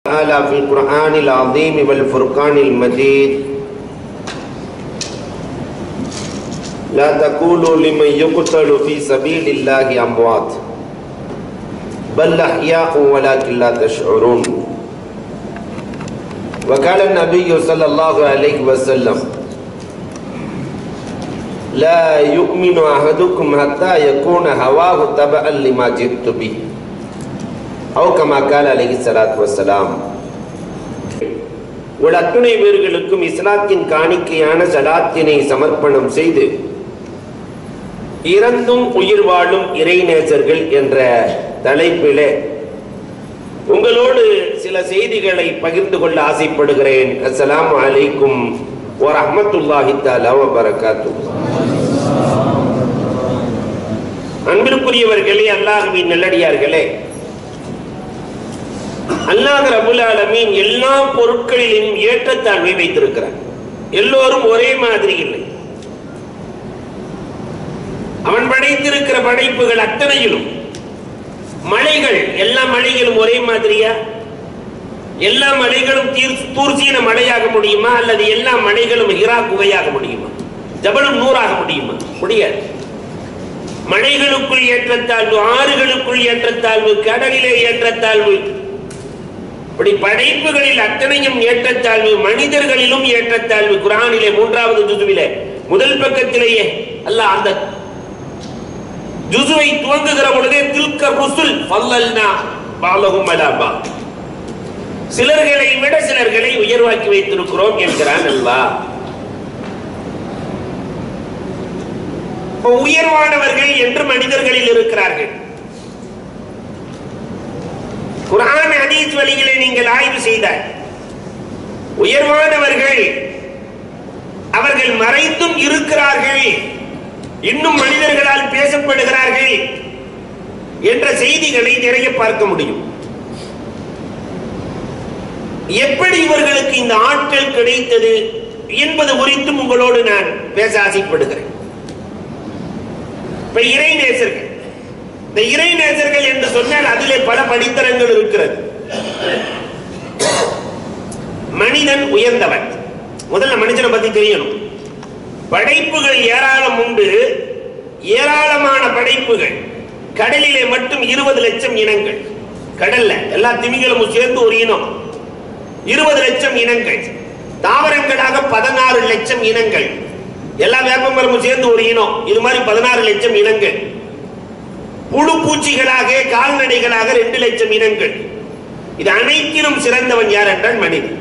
تعالى في القرآن العظيم والفرقان المجيد لا تقولوا لمن يقتل في سبيل الله أموات بل أحياء ولكن لا تشعرون وقال النبي صلى الله عليه وسلم لا يؤمن أحدكم حتى يكون هواه تبعا لما جئت به أو كما قال عليه الصلاة والسلام உள்ள அத்துணை பேர்களுக்கும் இஸ்லாத்தின் காணிக்கையான சலாத்தினை சமர்ப்பணம் செய்து இறந்தும் உயிர் வாழும் இறைநேசர்கள் என்ற தலைப்பிலே உங்களோடு சில செய்திகளை பகிர்ந்து கொள்ள ஆசைப்படுகிறேன் அஸ்ஸலாமு அலைக்கும் வரஹ்மத்துல்லாஹி தஆலா வ பரக்காத்துஹு அன்பிற்குரியவர்களே அல்லாஹ்வின் நல்லடியார்களே அல்லாஹ் ரபுல் ஆலமீன் எல்லா பொருட்களிலும் ஏற்றத்தாழ்வை வைத்திருக்கிறார் எல்லோரும் ஒரே மாதிரி இல்லை அவன் படைத்திருக்கிற படைப்புகள் அத்தனையிலும் மலைகள் எல்லா மலைகளும் ஒரே மாதிரியா எல்லா மலைகளும் தீர் தூர்சீன மலையாக முடியுமா அல்லது எல்லா மலைகளும் ஹிரா குகையாக முடியுமா ஜபலும் நூறாக முடியுமா முடியாது மலைகளுக்குள் ஏற்றத்தாழ்வு ஆறுகளுக்குள் ஏற்றத்தாழ்வு கடலிலே ஏற்றத்தாழ்வு இப்படி படைப்புகளில் அத்தனையும் ஏற்றத்தாழ்வு மனிதர்களிலும் ஏற்றத்தாழ்வு குரானிலே மூன்றாவது ஜுதுவிலே முதல் பக்கத்திலேயே அல்ல அந்த ஜுசுவை துவங்குகிற பொழுதே தில்க ருசுல் ஃபல்லல்னா பாலகும் அலாபா சிலர்களை விட சிலர்களை உயர்வாக்கி வைத்திருக்கிறோம் என்கிறான் அல்லா உயர்வானவர்கள் என்று மனிதர்களில் இருக்கிறார்கள் குரான் ஹதீஸ் வழிகளை நீங்கள் ஆய்வு செய்தால் உயர்வானவர்கள் அவர்கள் மறைந்தும் இருக்கிறார்கள் இன்னும் மனிதர்களால் பேசப்படுகிறார்கள் என்ற செய்திகளை நிறைய பார்க்க முடியும் எப்படி இவர்களுக்கு இந்த ஆட்கள் கிடைத்தது என்பது குறித்தும் உங்களோடு நான் பேச ஆசைப்படுகிறேன் இப்ப இறைநேசர்கள் இந்த இறைநேசர்கள் என்று சொன்னால் அதிலே பல படித்தரங்கள் இருக்கிறது மனிதன் உயர்ந்தவன் முதல்ல மனிதனை பத்தி தெரியணும் படைப்புகள் ஏராளம் உண்டு ஏராளமான படைப்புகள் கடலிலே மட்டும் இருபது லட்சம் இனங்கள் கடல்ல எல்லா திமிங்களும் சேர்ந்து ஒரு இனம் இருபது லட்சம் இனங்கள் தாவரங்களாக பதினாறு லட்சம் இனங்கள் எல்லா வேப்பமரமும் சேர்ந்து ஒரு இனம் இது மாதிரி பதினாறு லட்சம் இனங்கள் புழு பூச்சிகளாக கால்நடைகளாக ரெண்டு லட்சம் இனங்கள் இது அனைத்திலும் சிறந்தவன் யார் என்றால் மனிதன்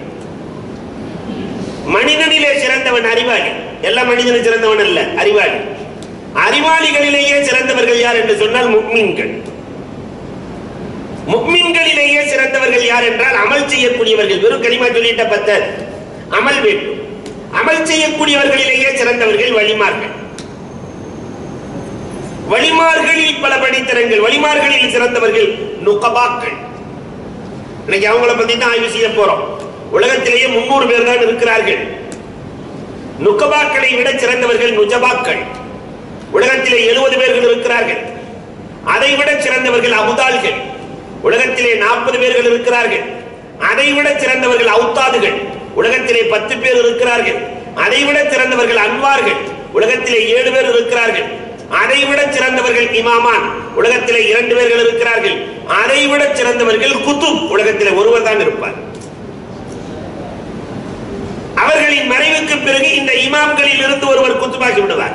மனிதனிலே சிறந்தவன் அறிவாளி எல்லா மனிதனும் சிறந்தவன் அல்ல அறிவாளி அறிவாளிகளிலேயே சிறந்தவர்கள் யார் என்று சொன்னால் முக்மீன்கள் முக்மீன்களிலேயே சிறந்தவர்கள் யார் என்றால் அமல் செய்யக்கூடியவர்கள் வெறும் கனிமா சொல்லிட்ட பத்த அமல் வேண்டும் அமல் செய்யக்கூடியவர்களிலேயே சிறந்தவர்கள் வழிமார்கள் வழிமார்களில் பல படித்தரங்கள் வழிமார்களில் சிறந்தவர்கள் நுகபாக்கள் இன்னைக்கு அவங்கள பத்தி தான் ஆய்வு செய்ய போறோம் உலகத்திலேயே முன்னூறு பேர் தான் இருக்கிறார்கள் நுகபாக்களை விட சிறந்தவர்கள் நுஜபாக்கள் உலகத்திலே எழுபது பேர்கள் இருக்கிறார்கள் அதை விட சிறந்தவர்கள் அபுதால்கள் உலகத்திலே நாற்பது பேர்கள் இருக்கிறார்கள் அதை விட சிறந்தவர்கள் அவுத்தாதுகள் உலகத்திலே பத்து பேர் இருக்கிறார்கள் அதை விட சிறந்தவர்கள் அன்வார்கள் உலகத்திலே ஏழு பேர் இருக்கிறார்கள் அதை விட சிறந்தவர்கள் இமாமான் உலகத்திலே இரண்டு பேர்கள் இருக்கிறார்கள் அதை விட சிறந்தவர்கள் குத்துப் உலகத்திலே ஒருவர் தான் இருப்பார் அவர்களின் மறைவுக்கு பிறகு இந்த இமாம்களில் இருந்து ஒருவர் குத்துபாக்கி விடுவார்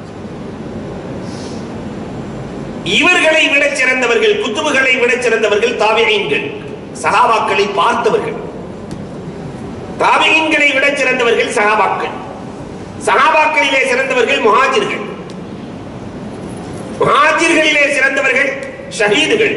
இவர்களை விட சிறந்தவர்கள் குத்துபுகளை விட சிறந்தவர்கள் தாபியீன்கள் சகாபாக்களை பார்த்தவர்கள் தாபியீன்களை விட சிறந்தவர்கள் சகாபாக்கள் சகாபாக்களிலே சிறந்தவர்கள் முஹாஜிர்கள் முஹாஜிர்களிலே சிறந்தவர்கள் ஷஹீதுகள்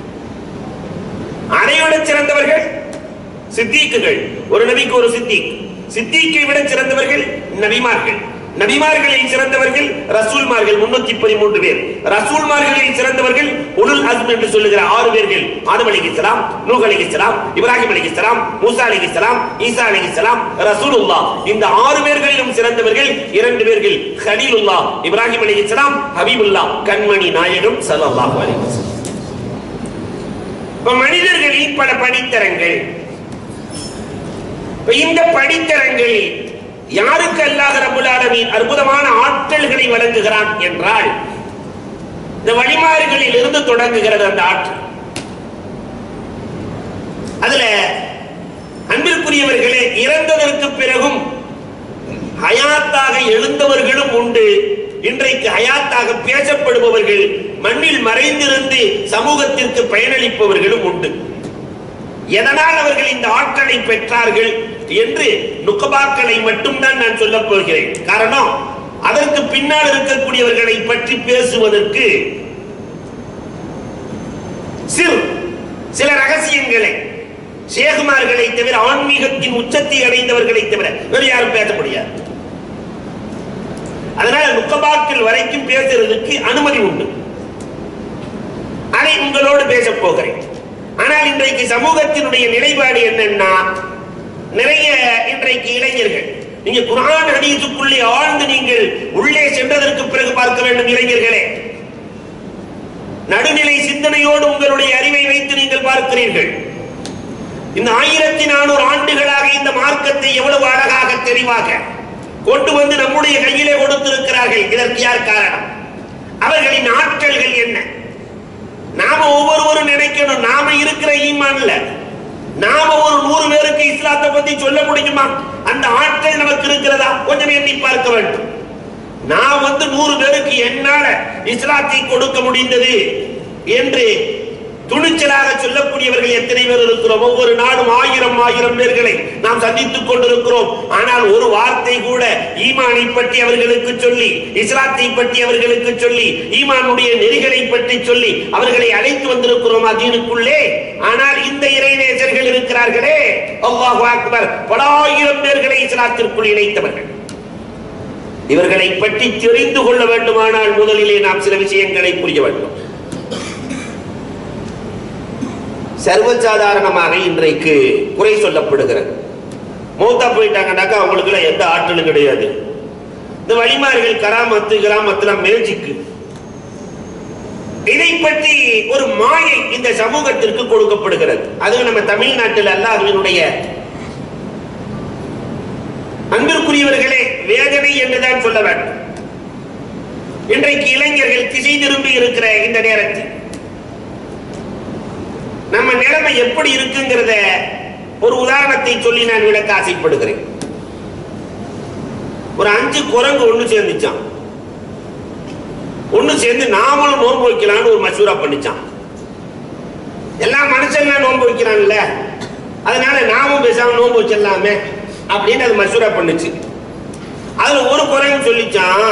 அதைவிட சிறந்தவர்கள் சித்திக்குகள் ஒரு நபிக்கு ஒரு சித்திக் சித்திக்கை விட சிறந்தவர்கள் நபிமார்கள் நபிமார்களில் சிறந்தவர்கள் ரசூல்மார்கள் முன்னூத்தி பதிமூன்று பேர் ரசூல்மார்களில் சிறந்தவர்கள் உலுல் அஸ்ம் என்று சொல்லுகிற ஆறு பேர்கள் ஆதம் அலிகிஸ்லாம் நூஹ் அலிகிஸ்லாம் இப்ராஹிம் அலிகிஸ்லாம் மூசா அலிகிஸ்லாம் ஈசா அலிகிஸ்லாம் ரசூலுல்லா இந்த ஆறு பேர்களிலும் சிறந்தவர்கள் இரண்டு பேர்கள் ஹலீலுல்லா இப்ராஹிம் அலிகிஸ்லாம் ஹபீபுல்லா கண்மணி நாயகம் ஸல்லல்லாஹு அலைஹி வஸல்லம் இப்ப மனிதர்களில் பல படித்தரங்கள் இப்ப இந்த படித்தரங்களில் யாருக்கு அல்லாஹ் ரபுல் ஆலமீன் அற்புதமான ஆற்றல்களை வழங்குகிறான் என்றால் இந்த வழிமாறுகளில் இருந்து தொடங்குகிறது அந்த ஆற்றல் அதுல அன்பிற்குரியவர்களே இறந்ததற்கு பிறகும் ஹயாத்தாக எழுந்தவர்களும் உண்டு இன்றைக்கு ஹயாத்தாக பேசப்படுபவர்கள் மண்ணில் மறைந்திருந்து சமூகத்திற்கு பயனளிப்பவர்களும் உண்டு எதனால் அவர்கள் இந்த ஆற்றலை பெற்றார்கள் என்று நுகபாக்களை மட்டும்தான் நான் சொல்லப் போகிறேன் காரணம் அதற்கு பின்னால் இருக்கக்கூடியவர்களை பற்றி பேசுவதற்கு சிறு சில ரகசியங்களை சேகுமார்களை தவிர ஆன்மீகத்தின் உச்சத்தை அடைந்தவர்களை தவிர வேறு யாரும் பேச முடியாது அதனால நுக்கபாக்கில் வரைக்கும் பேசுறதுக்கு அனுமதி உண்டு அதை உங்களோடு பேச போகிறேன் ஆனால் இன்றைக்கு சமூகத்தினுடைய நிலைப்பாடு என்னன்னா நிறைய இன்றைக்கு இளைஞர்கள் நீங்க குரான் ஹதீஸுக்குள்ளே ஆழ்ந்து நீங்கள் உள்ளே சென்றதற்கு பிறகு பார்க்க வேண்டும் இளைஞர்களே நடுநிலை சிந்தனையோடு உங்களுடைய அறிவை வைத்து நீங்கள் பார்க்கிறீர்கள் இந்த ஆயிரத்தி நானூறு ஆண்டுகளாக இந்த மார்க்கத்தை எவ்வளவு அழகாக தெளிவாக கொண்டு வந்து நம்முடைய கையிலே கொடுத்திருக்கிறார்கள் இதற்கு யார் காரணம் அவர்களின் ஆற்றல்கள் என்ன நாம ஒவ்வொருவரும் நினைக்கணும் நாம இருக்கிற ஈமான்ல நாம ஒரு நூறு பேருக்கு இஸ்லாத்தை பத்தி சொல்ல முடியுமா அந்த ஆற்றல் நமக்கு இருக்கிறதா கொஞ்சம் எண்ணி பார்க்க வேண்டும் நான் வந்து நூறு பேருக்கு என்னால இஸ்லாத்தை கொடுக்க முடிந்தது என்று துணிச்சலாக சொல்லக்கூடியவர்கள் எத்தனை பேர் இருக்கிறோம் ஒவ்வொரு நாடும் ஆயிரம் ஆயிரம் பேர்களை நாம் சந்தித்துக் கொண்டிருக்கிறோம் ஆனால் ஒரு வார்த்தை கூட ஈமானை பற்றி அவர்களுக்கு சொல்லி இஸ்லாத்தை பற்றி அவர்களுக்கு சொல்லி ஈமானுடைய நெறிகளை பற்றி சொல்லி அவர்களை அழைத்து வந்திருக்கிறோம் அதீனுக்குள்ளே ஆனால் இந்த இறைநேசர்கள் இருக்கிறார்களே அல்லாஹு அக்பர் பல ஆயிரம் பேர்களை இஸ்லாத்திற்குள் இணைத்தவர்கள் இவர்களை பற்றி தெரிந்து கொள்ள வேண்டுமானால் முதலிலே நாம் சில விஷயங்களை புரிய வேண்டும் சர்வசாதாரணமாக இன்றைக்கு குறை சொல்லப்படுகிறது மூத்தா போயிட்டாங்கன்னாக்கா அவங்களுக்குள்ள எந்த ஆற்றலும் கிடையாது இந்த வழிமார்கள் கராமத்து கிராமத்துல மேஜிக்கு இதை பற்றி ஒரு மாயை இந்த சமூகத்திற்கு கொடுக்கப்படுகிறது அதுவும் நம்ம தமிழ்நாட்டில் அல்லாஹ்வினுடைய அன்பிற்குரியவர்களே வேதனை என்றுதான் சொல்ல வேண்டும் இன்றைக்கு இளைஞர்கள் திசை திரும்பி இருக்கிற இந்த நேரத்தில் நம்ம நிலைமை எப்படி இருக்குங்கிறத ஒரு உதாரணத்தை சொல்லி நான் விளக்க ஆசைப்படுகிறேன் ஒரு அஞ்சு குரங்கு ஒண்ணு சேர்ந்துச்சான் ஒண்ணு சேர்ந்து நாமளும் நோன்பு வைக்கலாம்னு ஒரு மசூரா பண்ணிச்சான் எல்லா மனுஷன்லாம் நோன்பு வைக்கிறான்ல அதனால நாமும் பேசாம நோன்பு வச்சிடலாமே அப்படின்னு அது மசூரா பண்ணுச்சு அதுல ஒரு குரங்கு சொல்லிச்சான்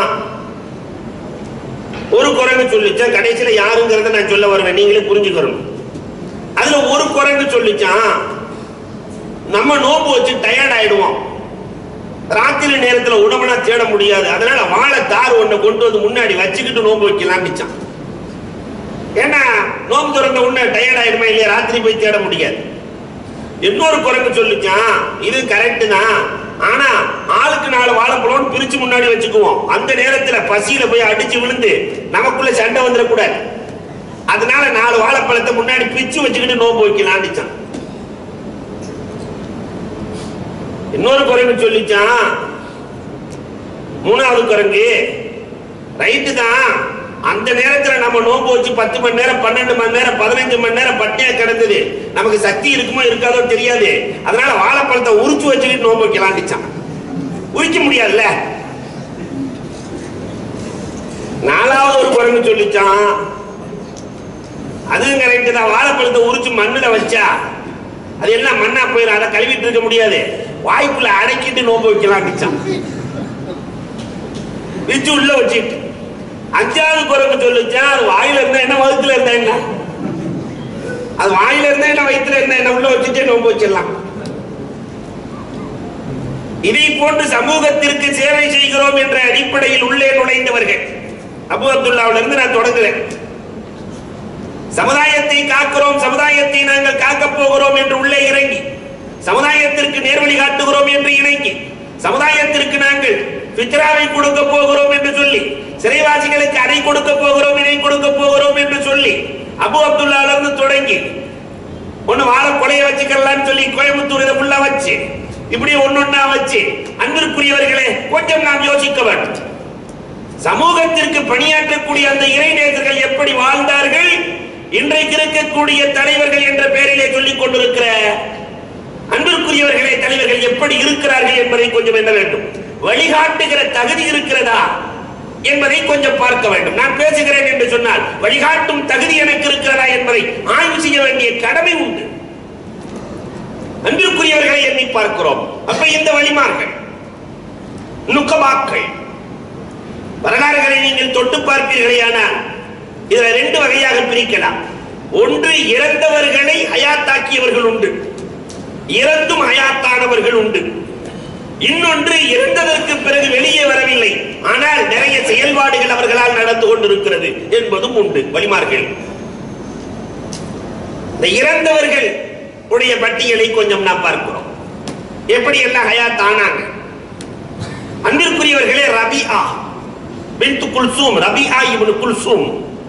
ஒரு குரங்கு சொல்லிச்சான் கடைசியில யாருங்கிறத நான் சொல்ல வருவேன் நீங்களே புரிஞ்சுக்கணும் அதுல ஒரு குரங்கு சொல்லிச்சான் நம்ம நோம்பு வச்சு டயர்ட் ஆயிடுவோம் ராத்திரி நேரத்துல உணவுனா தேட முடியாது அதனால வாழை தார் ஒண்ணு கொண்டு வந்து முன்னாடி வச்சுக்கிட்டு நோம்பு வைக்கலாம்னுச்சான் ஏன்னா நோம்பு திறந்த உடனே டயர்ட் ஆயிடுமா இல்லையா ராத்திரி போய் தேட முடியாது இன்னொரு குரங்கு சொல்லிச்சான் இது கரெக்ட் தான் ஆனா ஆளுக்கு நாலு வாழைப்பழம் பிரிச்சு முன்னாடி வச்சுக்குவோம் அந்த நேரத்துல பசியில போய் அடிச்சு விழுந்து நமக்குள்ள சண்டை வந்துடக்கூடாது அதனால நாலு வாழைப்பழத்தை முன்னாடி பிச்சு வச்சுக்கிட்டு நோம்பு வைக்கலாம்னுச்சான் இன்னொரு குரங்கு சொல்லிச்சான் மூணாவது குரங்கு ரைட்டு தான் அந்த நேரத்துல நம்ம நோன்பு வச்சு பத்து மணி நேரம் பன்னெண்டு மணி நேரம் பதினஞ்சு மணி நேரம் பட்டியா கிடந்தது நமக்கு சக்தி இருக்குமோ இருக்காதோ தெரியாது அதனால வாழைப்பழத்தை உரிச்சு வச்சுக்கிட்டு நோன்பு வைக்கலாம்னுச்சான் உரிக்க முடியாதுல்ல நாலாவது ஒரு குரங்கு சொல்லிச்சான் அதுவும் கரெக்ட் தான் வாழைப்பழத்தை உரிச்சு மண்ணுல வச்சா அது எல்லாம் மண்ணா போயிடும் அதை கழுவிட்டு இருக்க முடியாது வாய்க்குள்ள அடக்கிட்டு நோம்பு வைக்கலாம் மிச்சம் வச்சு உள்ள வச்சுட்டு அஞ்சாவது குரங்கு சொல்லுச்சா அது வாயில இருந்தா என்ன வகுத்துல இருந்தா என்ன அது வாயில இருந்தா என்ன வயிற்றுல இருந்தா என்ன உள்ள வச்சுட்டே நோம்பு வச்சிடலாம் இதை போன்று சமூகத்திற்கு சேவை செய்கிறோம் என்ற அடிப்படையில் உள்ளே நுழைந்தவர்கள் அபு அப்துல்லாவில இருந்து நான் தொடங்குறேன் சமுதாயத்தை காக்கிறோம் சமுதாயத்தை நாங்கள் காக்கப் போகிறோம் என்று உள்ளே இறங்கி சமுதாயத்திற்கு நேர்வழி காட்டுகிறோம் என்று இணங்கி சமுதாயத்திற்கு நாங்கள் பித்ராவை கொடுக்க போகிறோம் என்று சொல்லி சிறைவாசிகளுக்கு அதை கொடுக்க போகிறோம் இதை கொடுக்க போகிறோம் என்று சொல்லி அபு அப்துல்லால இருந்து தொடங்கி ஒண்ணு வாழ கொலைய வச்சுக்கலாம்னு சொல்லி கோயம்புத்தூர் இதை உள்ள வச்சு இப்படி ஒன்னொன்னா வச்சு அன்பிற்குரியவர்களே கொஞ்சம் நாம் யோசிக்க வேண்டும் சமூகத்திற்கு பணியாற்றக்கூடிய அந்த இறைநேசர்கள் எப்படி வாழ்ந்தார்கள் இன்றைக்கு இருக்கக்கூடிய தலைவர்கள் என்ற பெயரிலே சொல்லிக் கொண்டிருக்கிற அன்பிற்குரியவர்களே தலைவர்கள் எப்படி இருக்கிறார்கள் என்பதை கொஞ்சம் என்ன வேண்டும் வழிகாட்டுகிற தகுதி இருக்கிறதா என்பதை கொஞ்சம் பார்க்க வேண்டும் நான் பேசுகிறேன் என்று சொன்னால் வழிகாட்டும் தகுதி எனக்கு இருக்கிறதா என்பதை ஆய்வு செய்ய வேண்டிய கடமை உண்டு அன்பிற்குரியவர்களை எண்ணி பார்க்கிறோம் அப்ப இந்த வழிமார்கள் நுக்கமாக்கள் வரலாறுகளை நீங்கள் தொட்டு பார்ப்பீர்களேயானால் இதுல ரெண்டு வகையாக பிரிக்கலாம் ஒன்று இறந்தவர்களை ஹயாத்தாக்கியவர்கள் உண்டு இறந்தும் ஹயாத்தானவர்கள் உண்டு இன்னொன்று இறந்ததற்கு பிறகு வெளியே வரவில்லை ஆனால் நிறைய செயல்பாடுகள் அவர்களால் நடந்து கொண்டிருக்கிறது என்பதும் உண்டு வழிமார்கள் இந்த இறந்தவர்கள் உடைய பட்டியலை கொஞ்சம் நாம் பார்க்கிறோம் எப்படி எல்லாம் ஹயாத் ஆனாங்க அன்பிற்குரியவர்களே ரபிஆ பின்து குல்சூம் ரபிஆ இப்னு குல்சூம்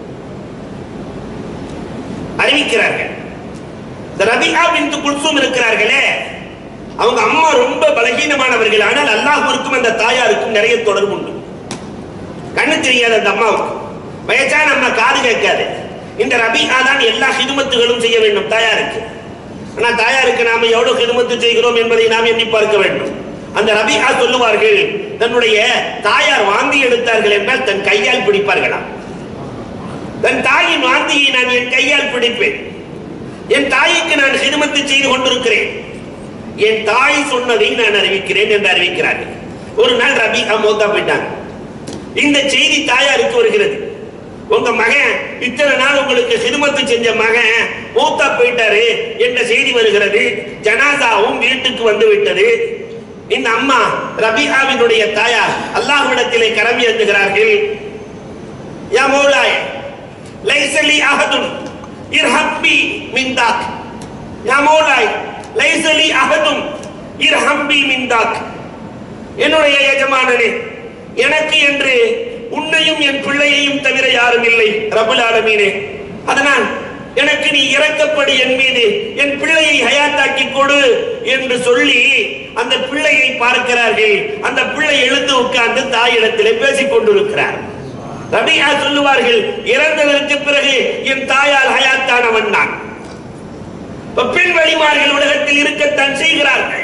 அறிவிக்கிறார்கள் இந்த ரபிஆ பின்து குல்சூம் இருக்கிறார்களே அவங்க அம்மா ரொம்ப பலகீனமானவர்கள் ஆனால் அல்லாஹ்விற்கும் அந்த தாயாருக்கும் நிறைய தொடர்பு உண்டு கண்ணு தெரியாது அந்த அம்மாவுக்கு வயசான அம்மா காது கேட்காது இந்த ரபிஆ தான் எல்லா ஹிதுமத்துகளும் செய்ய வேண்டும் தாயாருக்கு ஆனா தாயாருக்கு நாம எவ்வளவு ஹிதுமத்து செய்கிறோம் என்பதை நாம் எண்ணி பார்க்க வேண்டும் அந்த ரபிஆ சொல்லுவார்கள் தன்னுடைய தாயார் வாந்தி எடுத்தார்கள் என்றால் தன் கையால் பிடிப்பார்களாம் தன் தாயின் வாந்தியை நான் என் கையால் பிடிப்பேன் என் தாய்க்கு நான் ஹிதுமத்து செய்து கொண்டிருக்கிறேன் என் தாய் சொன்னதை நான் அறிவிக்கிறேன் என்று அறிவிக்கிறார்கள் ஒரு நாள் ரபி மோத்தா போயிட்டாங்க இந்த செய்தி தாயாருக்கு வருகிறது உங்க மகன் இத்தனை நாள் உங்களுக்கு ஹிதுமத்து செஞ்ச மகன் மூத்தா போயிட்டாரு என்ற செய்தி வருகிறது ஜனாசாவும் வீட்டுக்கு வந்து விட்டது இந்த அம்மா ரபிஹாவினுடைய தாயார் அல்லாஹ்விடத்திலே கரம் ஏந்துகிறார்கள் யா மௌலாய் லைசலி அஹதுன் இர்ஹப்பி மின்தாக் யா மௌலாய் லைசலி அஹதும் இர்ஹம்பி மின்தாக் என்னுடைய எஜமானனே எனக்கு என்று உன்னையும் என் பிள்ளையையும் தவிர யாரும் இல்லை ரபுல் ஆலமீனே அதனால் எனக்கு நீ இறக்கப்படு என் மீது என் பிள்ளையை ஹயாத்தாக்கி கொடு என்று சொல்லி அந்த பிள்ளையை பார்க்கிறார்கள் அந்த பிள்ளை எழுந்து உட்கார்ந்து தாயிடத்திலே பேசிக் கொண்டிருக்கிறார் ரபியா சொல்லுவார்கள் இறந்ததற்கு பிறகு என் தாயால் ஹயாத்தானவன் நான் இப்ப பெண் வழிமார்கள் உலகத்தில் இருக்கத்தான் செய்கிறார்கள்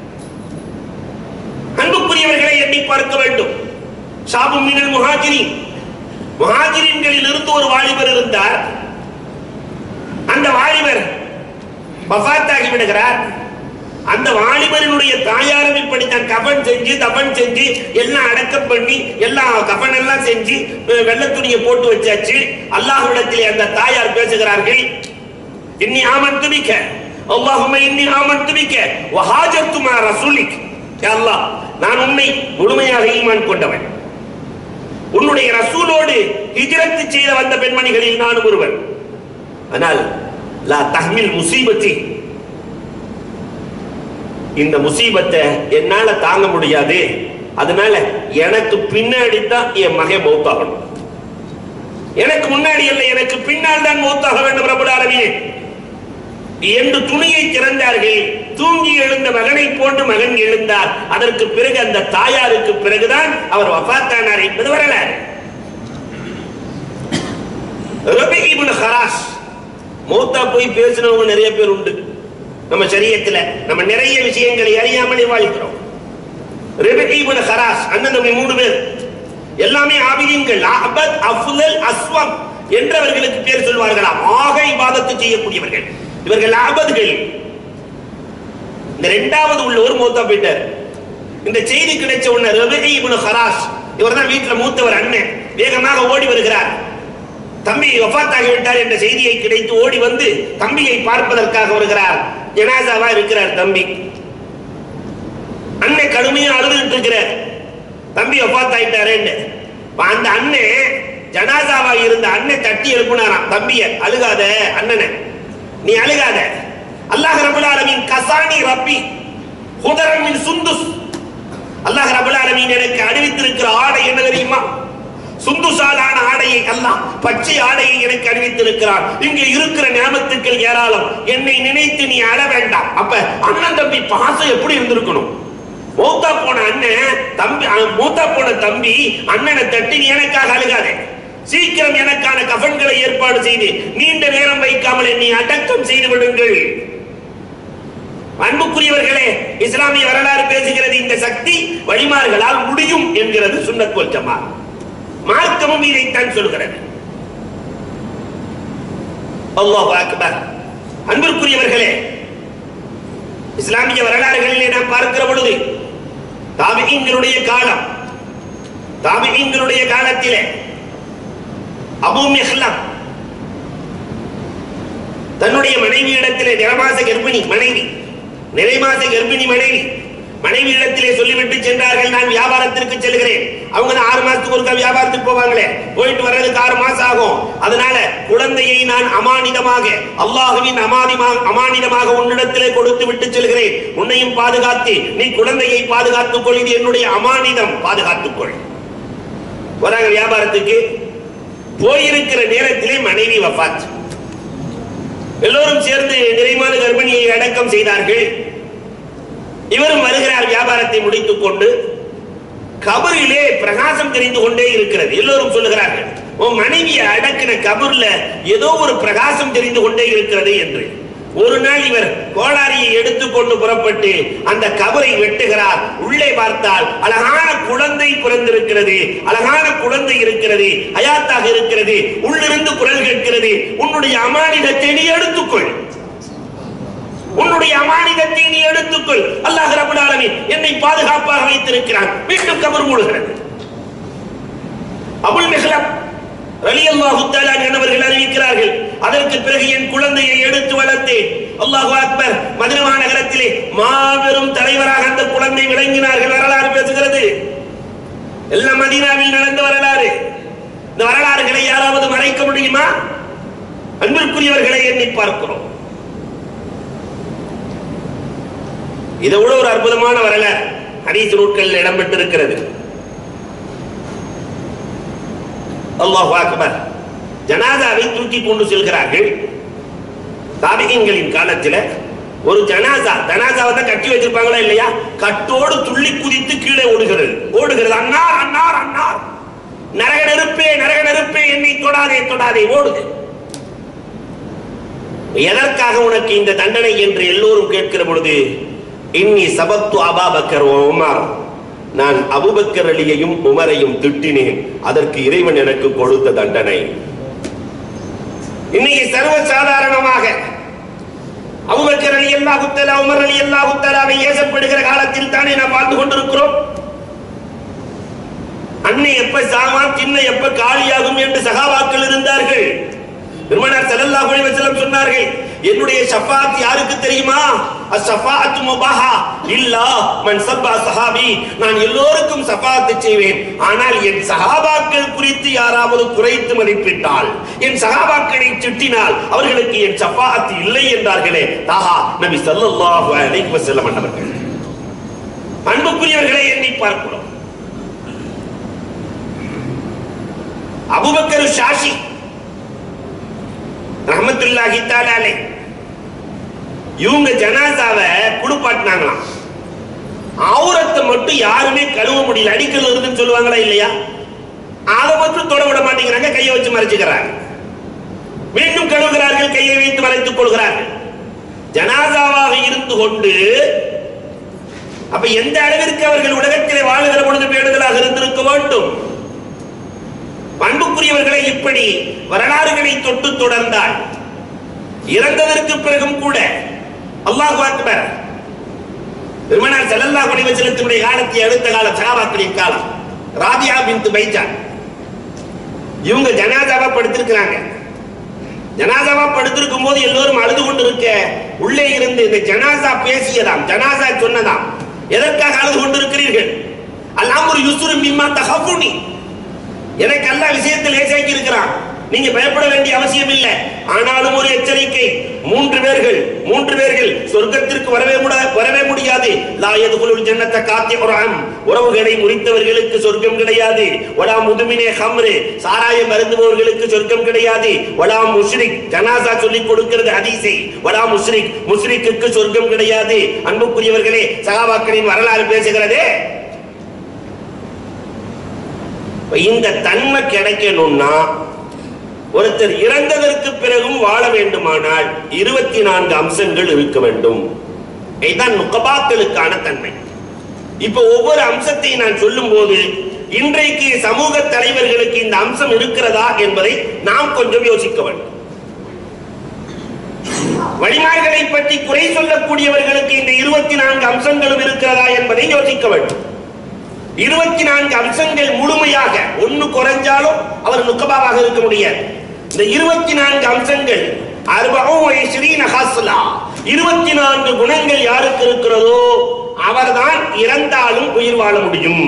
அன்புக்குரியவர்களை எண்ணி பார்க்க வேண்டும் ஷாபு மினல் முஹாஜிரின் முஹாஜிரின்களில் இருந்து ஒரு வாலிபர் இருந்தார் அந்த வாலிபர் வஃபாத்தாகி விடுகிறார் அந்த வாலிபரினுடைய தாயாரும் இப்படித்தான் கபன் செஞ்சு தபன் செஞ்சு எல்லாம் அடக்கம் பண்ணி எல்லாம் கபன் எல்லாம் செஞ்சு அஹ், வெள்ளைத் துணியை போட்டு வச்சாச்சு அல்லாஹ்விடத்திலே அந்த தாயார் பேசுகிறார்கள் இன்னி ஆமன் துபிக்க அல்லாஹும இன்னி ஆமன் துபிக்க வஹாஜத்து மா ரசூலிக் யா அல்லாஹ் நான் உன்னை முழுமையாக ஈமான் கொண்டவன் உன்னுடைய ரசூலோடு ஹிஜ்ரத் செய்த வந்த பெண்மணிகளில் நானும் ஒருவன் ஆனால் லா தஹ்மில் முசீபத்தி இந்த முசீபத்தை என்னால தாங்க முடியாது அதனால எனக்கு பின்னாடி தான் என் மகன் மௌத்தாகணும் எனக்கு முன்னாடி இல்லை எனக்கு பின்னால் தான் மௌத்தாக வேண்டும் ரபுல் ஆலமீனே என்று துணியை திறந்தார்கள் தூங்கி எழுந்த மகனை போன்று மகன் எழுந்தார் அதற்கு பிறகு அந்த தாயாருக்கு பிறகுதான் அவர் வஃபாத்தானார் என்பது வரலாறு ரபி இப்னு ஹராஸ் மூத்தா போய் பேசினவங்க நிறைய பேர் உண்டு நம்ம சரியத்துல நம்ம நிறைய விஷயங்களை அறியாமலே வாழ்கிறோம் ரபி இப்னு ஹராஸ் அண்ணன் தம்பி மூணு பேர் எல்லாமே ஆபிதீன்கள் அபத் அஃலல் அஸ்வம் என்றவர்களுக்கு பேர் சொல்வார்களாம் ஆக இபாதத்து செய்யக்கூடியவர்கள் இவர்கள் ஆபத்கள் இந்த இரண்டாவது உள்ளவர் மூத்தா போயிட்டார் இந்த செய்தி கிடைச்ச உடனே ரபி இப்னு ஹராஸ் இவர் தான் வீட்டுல மூத்தவர் அண்ணன் வேகமாக ஓடி வருகிறார் தம்பி வஃபாத்தாகி விட்டார் என்ற செய்தியை கிடைத்து ஓடி வந்து தம்பியை பார்ப்பதற்காக வருகிறார் ஜனாசாவா இருக்கிறார் தம்பி அண்ணன் கடுமையா அழுதுகிட்டு இருக்கிறார் தம்பி வஃபாத்தாயிட்டாரேன்னு இப்ப அந்த அண்ணன் ஜனாசாவா இருந்த அண்ணன் தட்டி எழுப்புனாராம் தம்பிய அழுகாத அண்ணனை நீ அழுகாத அல்லாஹ் ரபுல் ஆலமீன் கசானி ரப்பி ஹுதரன் மின் சுந்துஸ் அல்லாஹ் ரபுல் ஆலமீன் எனக்கு அணிவித்திருக்கிற ஆடை என்ன தெரியுமா சுந்துசாலான ஆடையை அல்லாஹ் பச்சை ஆடையை எனக்கு அறிவித்திருக்கிறான் இங்கே இருக்கிற ஞாபகத்துக்கள் ஏராளம் என்னை நினைத்து நீ அழ வேண்டாம் அப்ப அண்ணன் தம்பி பாசம் எப்படி இருந்திருக்கணும் மூத்தா போன அண்ணன் தம்பி அஹ், மூத்தா போன தம்பி அண்ணனை தட்டி நீ எனக்காக அழுகாதே சீக்கிரம் எனக்கான கஃன்களை ஏற்பாடு செய்து நீண்ட நேரம் வைக்காமல் என்னை அடக்கம் செய்து விடுங்கள் அன்புக்குரியவர்களே இஸ்லாமிய வரலாறு பேசுகிறது இந்த சக்தி வழிமார்களால் முடியும் என்கிறது சுன்னத் ஜமா மார்க்கமும் இதைத்தான் சொல்கிறது அல்லாஹ் அக்பர் அன்பிற்குரியவர்களே இஸ்லாமிய வரலாறுகளிலே நாம் பார்க்கிற பொழுது தாபிகீன்களுடைய காலம் தாபிகீன்களுடைய காலத்திலே அபூ மிஹ்லம் தன்னுடைய மனைவி இடத்திலே நிறமாச கர்ப்பிணி மனைவி நிறைமாச கர்ப்பிணி மனைவி மனைவி இடத்திலே சொல்லிவிட்டு சென்றார்கள் நான் வியாபாரத்திற்கு செல்கிறேன் அவங்க தான் ஆறு மாசத்துக்கு ஒருக்கா வியாபாரத்துக்கு போவாங்களே போயிட்டு வர்றதுக்கு ஆறு மாசம் ஆகும் அதனால குழந்தையை நான் அமானிதமாக அல்லாஹுவின் அமானிமா- அமானிதமாக உன்னிடத்திலே கொடுத்து விட்டு செல்கிறேன் உன்னையும் பாதுகாத்து நீ குழந்தையை பாதுகாத்துக் கொள் இது என்னுடைய அமானிதம் பாதுகாத்துக் கொள் வராங்க வியாபாரத்துக்கு போயிருக்கிற நேரத்திலே மனைவி வஃபாத் எல்லோரும் சேர்ந்து நிறைமாத கர்ப்பிணியை அடக்கம் செய்தார்கள் இவரும் வருகிறார் வியாபாரத்தை முடித்துக் கொண்டு கபரிலே பிரகாசம் தெரிந்து கொண்டே இருக்கிறது எல்லோரும் சொல்லுகிறார்கள் உன் மனைவியை அடக்கின கபர்ல ஏதோ ஒரு பிரகாசம் தெரிந்து கொண்டே இருக்கிறது என்று ஒரு நாள் இவர் கோடாரியை எடுத்துக்கொண்டு புறப்பட்டு அந்த கபரை வெட்டுகிறார் உள்ளே பார்த்தால் அழகான குழந்தை பிறந்திருக்கிறது அழகான குழந்தை இருக்கிறது அயாத்தாக இருக்கிறது உள்ளிருந்து குரல் கேட்கிறது உன்னுடைய அமானிதத்தை நீ எடுத்துக்கொள் உன்னுடைய அமானிதத்தை நீ எடுத்துக்கொள் அல்லாஹ் ரப்பல் ஆலமீன் என்னை பாதுகாப்பாக வைத்திருக்கிறான் மீண்டும் கபர் மூடுகிறது அபுல் மிஹ்லம் ரலியல்லாஹு தஆலா என்பவர்கள் அறிவிக்கிறார்கள் அதற்கு பிறகு என் குழந்தையை எடுத்து வளர்த்தேன் அல்லாஹு அக்பர் மதுரமா நகரத்திலே மாபெரும் தலைவராக அந்த குழந்தை விளங்கினார்கள் வரலாறு பேசுகிறது எல்லாம் மதீனாவில் நடந்த வரலாறு இந்த வரலாறுகளை யாராவது மறைக்க முடியுமா அன்பிற்குரியவர்களை எண்ணி பார்க்கிறோம் இதை விட ஒரு அற்புதமான வரலாறு ஹதீஸ் நூட்களில் இடம்பெற்றிருக்கிறது அல்லாஹ் அக்பர் ஜனாதாவை தூக்கி கொண்டு செல்கிறார்கள் தாபிகங்களின் காலத்துல ஒரு ஜனாசா ஜனாசாவை தான் கட்டி வச்சிருப்பாங்களா இல்லையா கட்டோடு துள்ளி குதித்து கீழே ஓடுகிறது ஓடுகிறது அன்னார் அன்னார் அன்னார் நரக நெருப்பே நரக நெருப்பே என்னை தொடாதே தொடாதே ஓடுது எதற்காக உனக்கு இந்த தண்டனை என்று எல்லோரும் கேட்கிற பொழுது இன்னி சபத்து அபாபக்கர் உமர் நான் அபுபக்கர் அலியையும் உமரையும் திட்டினேன் அதற்கு இறைவன் எனக்கு கொடுத்த தண்டனை இன்னைக்கு சர்வ சாதாரணமாக அபுபக்கர் அலி அல்லாஹு தஆலா உமர் அலி அல்லாஹு தஆலாவை ஏசப்படுகிற காலத்தில் தானே நாம் வாழ்ந்து கொண்டிருக்கிறோம் அன்னை எப்ப சாமான் திண்ண எப்ப காலியாகும் என்று சகாபாக்கள் இருந்தார்கள் பெருமானார் ஸல்லல்லாஹு அலைஹி வஸல்லம் சொன்னார்கள் என்னுடைய ஷஃபாத் யாருக்கு தெரியுமா அஸ்ஸஃபாஅத்து முபாஹா இல்லா மன் சப்பா சஹாபி நான் எல்லோருக்கும் ஷஃபாத் செய்வேன் ஆனால் என் சஹாபாக்கள் குறித்து யாராவது குறைத்து மதிப்பிட்டால் என் சஹாபாக்களை திட்டினால் அவர்களுக்கு என் ஷஃபாத் இல்லை என்றார்களே தாஹா நபி ஸல்லல்லாஹு அலைஹி வஸல்லம் அவர்கள் அன்புக்குரியவர்களை எண்ணி பார்க்கிறோம் அபூபக்கர் ஷாஷி ரஹமத்துல்லாஹி தஆலாலே இவங்க ஜனாசாவை குடுப்பாட்டினாங்களாம் ஆவுரத்தை மட்டும் யாருமே கழுவ முடியல அடிக்கல் இருக்குன்னு சொல்லுவாங்களா இல்லையா அதை மட்டும் தொட விட மாட்டேங்கிறாங்க கையை வச்சு மறைச்சுக்கிறாங்க மீண்டும் கழுவுகிறார்கள் கையை வைத்து மறைத்துக் கொள்கிறார்கள் ஜனாசாவாக இருந்து கொண்டு அப்ப எந்த அளவிற்கு அவர்கள் உலகத்திலே வாழுகிற பொழுது பேணுதலாக இருந்திருக்க வேண்டும் பண்புக்குரியவர்களை இப்படி வரலாறுகளை தொட்டு தொடர்ந்தால் இறந்ததற்கு பிறகும் கூட அல்லாஹ் அக்பர் பெருமனார் ஸல்லல்லாஹு அலைஹி வஸல்லத்தினுடைய காலத்தை அடுத்த காலம் சஹாபாக்களின் காலம் ராபியா பின்த் பைஜான் இவங்க ஜனாதாவா படுத்திருக்கிறாங்க ஜனாசாவா படுத்திருக்கும் போது எல்லோரும் அழுது கொண்டு இருக்க உள்ளே இருந்து இந்த ஜனாசா பேசியதாம் ஜனாசா சொன்னதாம் எதற்காக அழுது கொண்டிருக்கிறீர்கள் அல்லாம் ஒரு யுசுரு மிம்மா தகஃபுனி எனக்கு எல்லா விஷயத்தில் லேசாக்கி இருக்கிறான் நீங்க பயப்பட வேண்டிய அவசியம் இல்லை ஆனாலும் ஒரு எச்சரிக்கை மூன்று பேர்கள் மூன்று பேர்கள் சொர்க்கத்திற்கு வரவே முட வரவே முடியாது லா யதுகுலுல் ஜன்னத காத்திஉரம் உறவுகளை முறித்தவர்களுக்கு சொர்க்கம் கிடையாது வலா முதுமினே ஹம்ரு சாராயம் அருந்துபவர்களுக்கு சொர்க்கம் கிடையாது வலா முஷ்ரிக் ஜனாசா சொல்லிக் கொடுக்கிறது ஹதீஸை வலா முஷ்ரிக் முஷ்ரிக்குக்கு சொர்க்கம் கிடையாது அன்புக்குரியவர்களே சகாபாக்களின் வரலாறு பேசுகிறதே இப்ப இந்த தன்மை கிடைக்கணும்னா ஒருத்தர் இறந்ததற்கு பிறகும் வாழ வேண்டுமானால் இருபத்தி நான்கு அம்சங்கள் இருக்க வேண்டும் இதுதான் நுகபாக்களுக்கான தன்மை இப்ப ஒவ்வொரு அம்சத்தையும் நான் சொல்லும் போது இன்றைக்கு சமூக தலைவர்களுக்கு இந்த அம்சம் இருக்கிறதா என்பதை நாம் கொஞ்சம் யோசிக்க வேண்டும் வழிமார்களை பற்றி குறை சொல்லக்கூடியவர்களுக்கு இந்த இருபத்தி நான்கு அம்சங்களும் இருக்கிறதா என்பதை யோசிக்க வேண்டும் இருபத்தி நான்கு அம்சங்கள் முழுமையாக ஒண்ணு குறைஞ்சாலும் அவர் நுக்கபாவாக இருக்க முடியாது இந்த இருபத்தி நான்கு அம்சங்கள் இருபத்தி நான்கு குணங்கள் யாருக்கு இருக்கிறதோ அவர்தான் இறந்தாலும் உயிர் வாழ முடியும்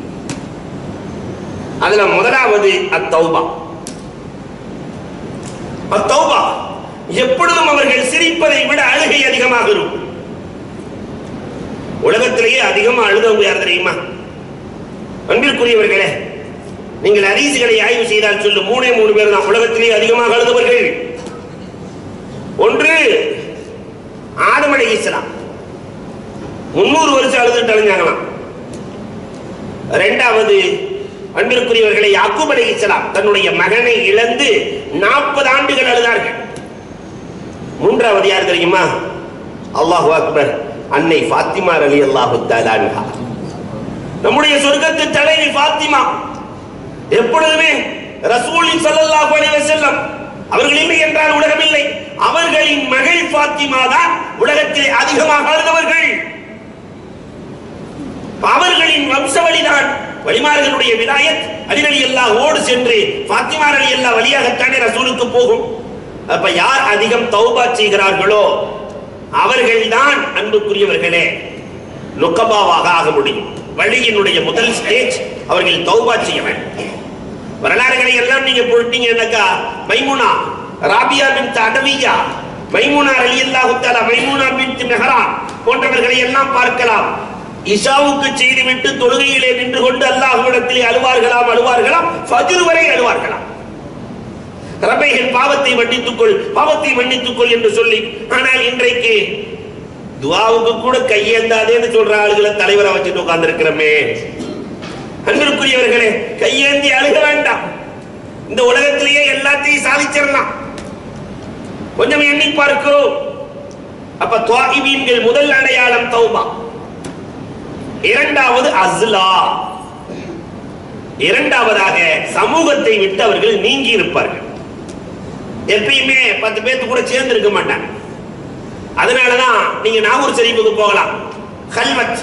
அதுல முதலாவது அத்தௌபா அத்தௌபா எப்பொழுதும் அவர்கள் சிரிப்பதை விட அழுகை அதிகமாக இருக்கும் உலகத்திலேயே அதிகமா அழுதவங்க யார் தெரியுமா அன்பிற்குரியவர்களே நீங்கள் அரிசிகளை ஆய்வு செய்தால் சொல்லும் மூணே மூணு பேர் தான் உலகத்திலேயே அதிகமாக அழுதவர்கள் ஒன்று ஆதம் அலைஹிஸ்ஸலாம் முன்னூறு வருஷம் அழுதுட்டு அழிஞ்சாங்களாம் இரண்டாவது அன்பிற்குரியவர்களை யாக்கூப் அலைஹிஸ்ஸலாம் தன்னுடைய மகனை இழந்து நாற்பது ஆண்டுகள் அழுதார்கள் மூன்றாவது யார் தெரியுமா அல்லாஹு அக்பர் அன்னை ஃபாத்திமா அலி அல்லாஹு தஆலா நம்முடைய சொர்க்கத்து தலைவி ஃபாத்திமா எப்பொழுதுமே ரசூல் ஸல்லல்லாஹு அலைஹி வஸல்லம் அவர்கள் இல்லை என்றால் உலகம் இல்லை அவர்களின் மகள் ஃபாத்திமா தான் உலகத்தில் அதிகமாக அழுதவர்கள் அவர்களின் வம்சவழிதான் வழிமார்களுடைய விலாயத் அலிரலி அல்லாஹ் ஓடு சென்று ஃபாத்திமா அலி அல்லாஹ் வழியாகத்தானே ரசூலுக்கு போகும் அப்ப யார் அதிகம் தௌபா செய்கிறார்களோ அவர்கள்தான் அன்புக்குரியவர்களே நுக்கபாவாக ஆக முடியும் வழியினுடைய முதல் ஸ்டேஜ் அவர்கள் தௌபா செய்ய வேண்டும் வரலாறுகளை எல்லாம் நீங்க போயிட்டீங்கன்னாக்கா மைமுனா ராபியா பின் அடவியா மைமுனா ரலியல்லாஹு தஆலா மைமுனா பின் மெஹரான் போன்றவர்களை எல்லாம் பார்க்கலாம் இஷாவுக்கு செய்துவிட்டு தொழுகையிலே நின்று கொண்டு அல்லாஹ்விடத்திலே அழுவார்களாம் அழுவார்களாம் ஃபஜ்ர் வரை அழுவார்களாம் ரபைகள் பாவத்தை மன்னித்துக்கொள் பாவத்தை மன்னித்துக்கொள் என்று சொல்லி ஆனால் இன்றைக்கு துவாவுக்கு கூட கையேந்தாதேன்னு சொல்ற ஆளுகளை தலைவரை வச்சுட்டு உட்கார்ந்து இருக்கிறோமே அன்பிற்குரியவர்களே கையேந்தி அழுக வேண்டாம் இந்த உலகத்திலேயே எல்லாத்தையும் சாதிச்சிடலாம் கொஞ்சம் எண்ணி பார்க்கிறோம் அப்ப துவாகிபீன்கள் முதல் அடையாளம் தௌபா இரண்டாவது அஸ்லா இரண்டாவதாக சமூகத்தை விட்டு அவர்கள் நீங்கி இருப்பார்கள் எப்பயுமே பத்து பேர்த்து கூட சேர்ந்து இருக்க மாட்டாங்க அதனாலதான் நீங்க நாகூர் ஷரீஃபுக்கு போகலாம் கல்வத்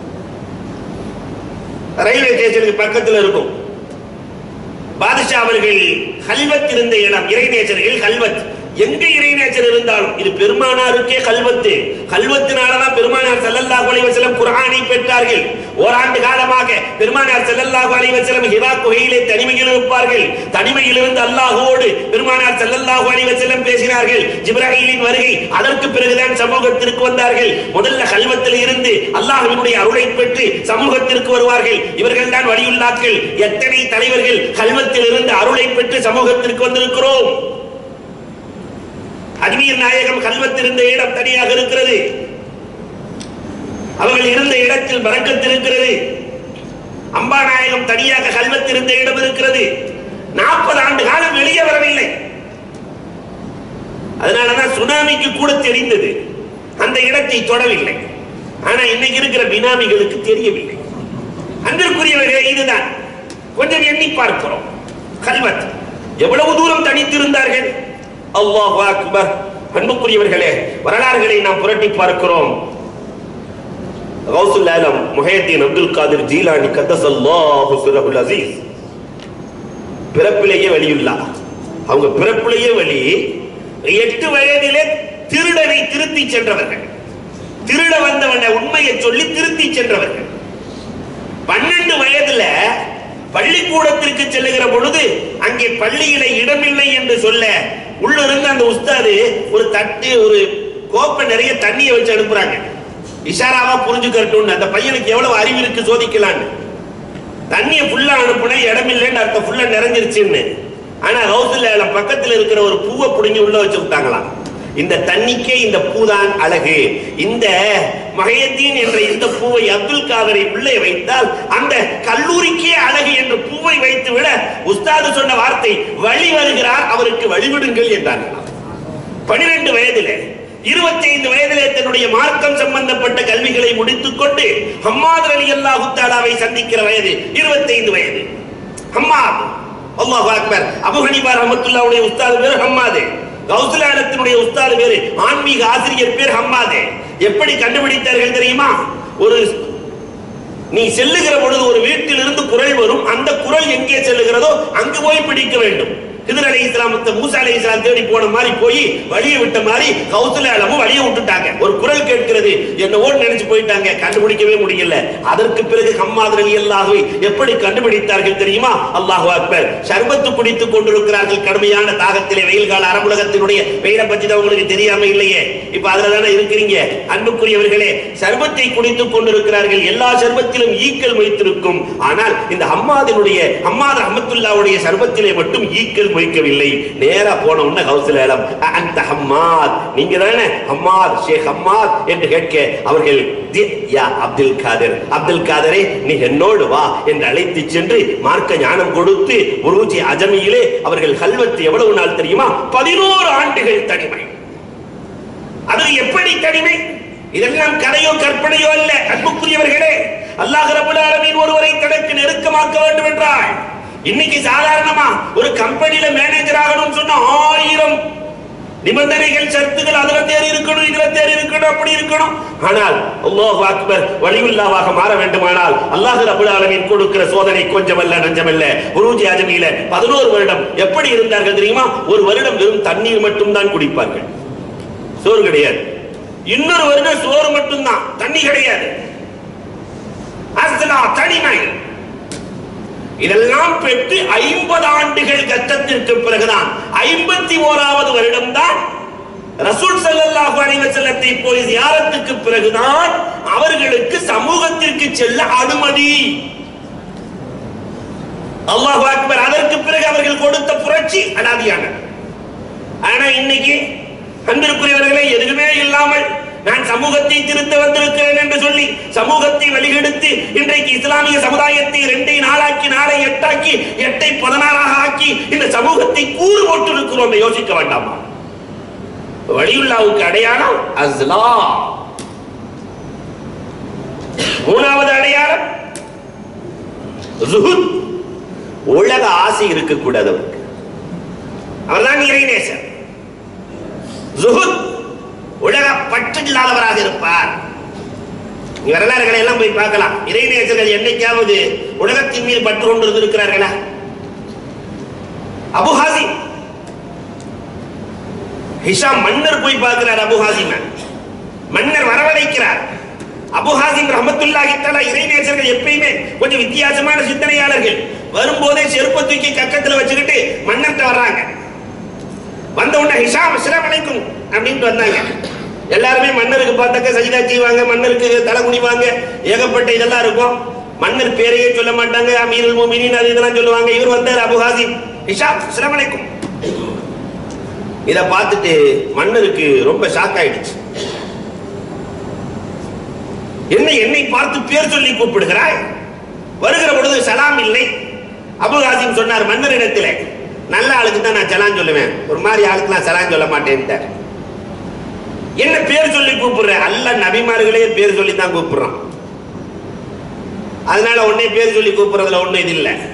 ரயில்வே ஸ்டேஷனுக்கு பக்கத்துல இருக்கும் பாதுஷா அவர்கள் கல்வத் இருந்த இடம் இறைநேசர்கள் கல்வத் எங்க இறைநேசர் இருந்தாலும் இது பெருமானாருக்கே கல்வத்து கல்வத்தினாலதான் பெருமானார் ஸல்லல்லாஹு அலைஹி வஸல்லம் குர்ஆனை பெற்றார்கள் ஓராண்டு காலமாக பெருமானார் ஸல்லல்லாஹு அலைஹி வஸல்லம் ஹிரா குகையிலே தனிமையில் இருப்பார்கள் தனிமையில் இருந்து அல்லாஹ்வோடு பெருமானார் ஸல்லல்லாஹு அலைஹி வஸல்லம் பேசினார்கள் ஜிப்ராஹீலின் வருகை அதற்கு பிறகுதான் சமூகத்திற்கு வந்தார்கள் முதல்ல கல்வத்தில் இருந்து அல்லாஹ்வினுடைய அருளை பெற்று சமூகத்திற்கு வருவார்கள் இவர்கள் தான் வலியுள்ளாக்கள் எத்தனை தலைவர்கள் கல்வத்தில் இருந்து அருளை பெற்று சமூகத்திற்கு வந்திருக்கிறோம் அஜ்மீர் நாயகம் கல்வத் இருந்த இடம் தனியாக இருக்கிறது அவர்கள் இருந்த இடத்தில் பறக்கத்து இருக்கிறது அம்பா நாயகம் தனியாக கல்வத் இருந்த இடம் இருக்கிறது நாற்பது ஆண்டு காலம் வெளியே வரவில்லை அதனாலதான் சுனாமிக்கு கூட தெரிந்தது அந்த இடத்தை தொடவில்லை ஆனா இன்னைக்கு இருக்கிற பினாமிகளுக்கு தெரியவில்லை அன்பிற்குரியவர்களே இதுதான் கொஞ்சம் எண்ணி பார்க்கிறோம் கல்வத் எவ்வளவு தூரம் தனித்திருந்தார்கள் அல்லாஹ் அக்பர் அன்புக்குரியவர்களே வரலாறுகளை நாம் புரட்டி பார்க்கிறோம் கௌசுல் ஆலம் முஹையத்தீன் அப்துல் காதிர் ஜீலானி கத்தசல்லாஹு சிரபுல் அசீஸ் பிறப்பிலேயே வழியுள்ளா அவங்க பிறப்பிலேயே வழி எட்டு வயதிலே திருடனை திருத்தி சென்றவர்கள் திருட வந்தவன உண்மையை சொல்லி திருத்தி சென்றவர்கள் பன்னெண்டு வயதுல பள்ளிக்கூடத்திற்கு செல்லுகிற பொழுது அங்கே பள்ளியில இடமில்லை என்று சொல்ல உள்ள இருந்து அந்த உஸ்தாது ஒரு தட்டு ஒரு கோப்பை நிறைய தண்ணியை வச்சு அனுப்புறாங்க இஷாராவா புரிஞ்சுக்கட்டும்னு அந்த பையனுக்கு எவ்வளவு அறிவு இருக்கு சோதிக்கலான்னு தண்ணியை ஃபுல்லா அனுப்புனா இடம் இல்லைன்னு அர்த்தம் ஃபுல்லா நிறைஞ்சிருச்சுன்னு ஆனா ஹவுஸ்ல பக்கத்துல இருக்கிற ஒரு பூவை புடுங்கி உள்ள வச்சு விட்டாங்களாம் இந்த தண்ணிக்கே இந்த பூதான் அழகு இந்த மகையத்தீன் என்ற இந்த பூவை அப்துல் காதரை உள்ளே வைத்தால் அந்த கல்லூரிக்கே அழகு என்ற பூவை வைத்து விட உஸ்தாது சொன்ன வார்த்தை வழி வருகிறார் அவருக்கு வழிவிடுங்கள் என்றார்களாம் பனிரெண்டு வயதிலே இருபத்தி ஐந்து வயதிலே தன்னுடைய மார்க்கம் சம்பந்தப்பட்ட கல்விகளை முடித்துக் கொண்டு ஹம்மாத் அலி அல்லாஹு தாலாவை சந்திக்கிற வயது இருபத்தி ஐந்து வயது ஹம்மாத் அல்லாஹ் அக்பர் அபு ஹனீஃபா ரஹ்மத்துல்லாஹ்வுடைய உஸ்தாது பேர் ஹம்மாது கௌசலானத்தினுடைய உஸ்தாது பேரு ஆன்மீக ஆசிரியர் பேர் ஹம்மாது எப்படி கண்டுபிடித்தார்கள் தெரியுமா ஒரு நீ செல்லுகிற பொழுது ஒரு வீட்டில் இருந்து குரல் வரும் அந்த குரல் எங்கே செல்லுகிறதோ அங்கு போய் பிடிக்க வேண்டும் கிதர் அலை இஸ்லாம் மூசா அலை இஸ்லாம் தேடி போன மாதிரி போய் வழியை விட்ட மாதிரி கௌசலாலமும் வழியை விட்டுட்டாங்க ஒரு குரல் கேட்கிறது என்னவோ நினைச்சு போயிட்டாங்க கண்டுபிடிக்கவே முடியல அதற்கு பிறகு ஹம்மாத் அலி அல்லாஹுவை எப்படி கண்டுபிடித்தார்கள் தெரியுமா அல்லாஹு அக்பர் சர்பத்து குடித்துக் கொண்டிருக்கிறார்கள் கடுமையான தாகத்திலே வெயில் கால அரபுலகத்தினுடைய வெயிலை பத்தி தான் உங்களுக்கு தெரியாம இல்லையே இப்ப அதுல தானே இருக்கிறீங்க அன்புக்குரியவர்களே சர்பத்தை குடித்துக் கொண்டிருக்கிறார்கள் எல்லா சர்பத்திலும் ஈக்கள் வைத்திருக்கும் ஆனால் இந்த ஹம்மாதினுடைய ஹம்மாத் அஹமத்துல்லாவுடைய சர்பத்திலே மட்டும் ஈக்கள் மொய்க்கவில்லை நேரா போன உடனே கௌசல இடம் அந்த ஹம்மாத் நீங்க தானே ஹம்மாத் ஷேக் ஹம்மாத் என்று கேட்க அவர்கள் "தி- யா அப்துல் காதர் அப்துல் காதரே நீ என்னோடு வா என்று அழைத்து சென்று மார்க்க ஞானம் கொடுத்து உருஜி அஜமியிலே அவர்கள் கல்வத்து எவ்வளவு நாள் தெரியுமா பதினோரு ஆண்டுகள் தனிமை அது எப்படி தனிமை இதெல்லாம் கதையோ கற்பனையோ அல்ல அன்புக்குரியவர்களே அல்லாஹ் ரபுல் ஆலமீன் ஒருவரை தனக்கு நெருக்கமாக்க வேண்டும் என்றால் இன்னைக்கு சாதாரணமா ஒரு கம்பெனில மேனேஜர் ஆகணும்னு சொன்னா ஆயிரம் நிபந்தனைகள் சர்த்துகள் அதுல தேர் இருக்கணும் இதுல தேர் இருக்கணும் அப்படி இருக்கணும் ஆனால் அல்லாஹ் அக்பர் வலியுல்லாவாக மாற வேண்டுமானால் அல்லாஹ் ரபுல் ஆலமீன் கொடுக்கிற சோதனை கொஞ்சமல்ல நஞ்சமல்ல உருஜி அஜமியில பதினோரு வருடம் எப்படி இருந்தார்கள் தெரியுமா ஒரு வருடம் வெறும் தண்ணீர் மட்டும் தான் குடிப்பார்கள் சோறு கிடையாது இன்னொரு வருடம் சோறு மட்டும்தான் தண்ணி கிடையாது அஸ்லா தனிமை இதெல்லாம் பெற்று ஐம்பது ஆண்டுகள் கஷ்டத்திற்கு பிறகுதான் ஐம்பத்தி ஓராவது வருடம் தான் ரசூல் ஸல்லல்லாஹு அலைஹி வஸல்லத்தை போய் ziyaரத்துக்கு பிறகுதான் அவர்களுக்கு சமூகத்திற்கு செல்ல அனுமதி அல்லாஹ் அக்பர் அதற்கு பிறகு அவர்கள் கொடுத்த புரட்சி அனாதியானது ஆனா இன்னைக்கு அன்பிற்குரியவர்களே எதுவுமே இல்லாமல் நான் சமூகத்தை திருத்த வந்திருக்கிறேன் என்று சொல்லி சமூகத்தை வழிகெடுத்து இன்றைக்கு இஸ்லாமிய சமுதாயத்தை ரெண்டை நாளாக்கி நாளை எட்டாக்கி எட்டை பதினாறாக ஆக்கி இந்த சமூகத்தை கூறு போட்டு இருக்கிறோம் யோசிக்க வேண்டாமா வழியுல்லாவுக்கு அடையாளம் அஸ்லா மூணாவது அடையாளம் zuhud. உலக ஆசை இருக்கக்கூடாது அவருக்கு அவர்தான் இறைநேசர் ஜுஹுத் உலக பற்று இல்லாதவராக இருப்பார் நீ வரலாறுகளை எல்லாம் போய் பார்க்கலாம் இறைநேசர்கள் என்னைக்காவது உலகத்தின் மீது பற்று கொண்டு இருந்திருக்கிறார்களா அபு ஹாசிம் ஹிஷாம் மன்னர் போய் பார்க்கிறார் அபு ஹாசிம மன்னர் வரவழைக்கிறார் அபு ஹாசிம் ரஹமத்துல்லாஹி தஆலா இறைநேசர்கள் எப்பயுமே கொஞ்சம் வித்தியாசமான சிந்தனையாளர்கள் வரும்போதே செருப்பை தூக்கி கக்கத்துல வச்சுக்கிட்டு மன்னர்கிட்ட வர்றாங்க வந்த உடனே ஹிஷாம் அஸ்ஸலாமு அலைக்கும் அப்படின்ட்டு வந்தாங்க எல்லாருமே மன்னருக்கு பார்த்தாக்க சஜிதா செய்வாங்க மன்னருக்கு தலை குனிவாங்க ஏகப்பட்ட இதெல்லாம் இருக்கும் மன்னர் பேரையே சொல்ல மாட்டாங்க அமீருல் முஃமினீன் அது இதெல்லாம் சொல்லுவாங்க இவர் வந்தார் அபு ஹாசிம் ஹிஷாம் அஸ்ஸலாமு அலைக்கும் இத பார்த்துட்டு மன்னருக்கு ரொம்ப ஷாக் ஆயிடுச்சு என்ன என்னை பார்த்து பேர் சொல்லி கூப்பிடுகிறாய் வருகிற பொழுது சலாம் இல்லை அபு ஹாசிம் சொன்னார் மன்னரிடத்திலே நல்ல ஆளுக்கு தான் நான் சலான் சொல்லுவேன் ஒரு மாதிரி ஆளுக்கு நான் சலான் சொல்ல மாட்டேன்ட்டார் என்ன பேர் சொல்லி கூப்பிடுற அல்ல நபிமார்களே பேர் சொல்லி தான் கூப்பிடுறான் அதனால உன்னை பேர் சொல்லி கூப்பிடுறதுல ஒண்ணும் இது இல்லை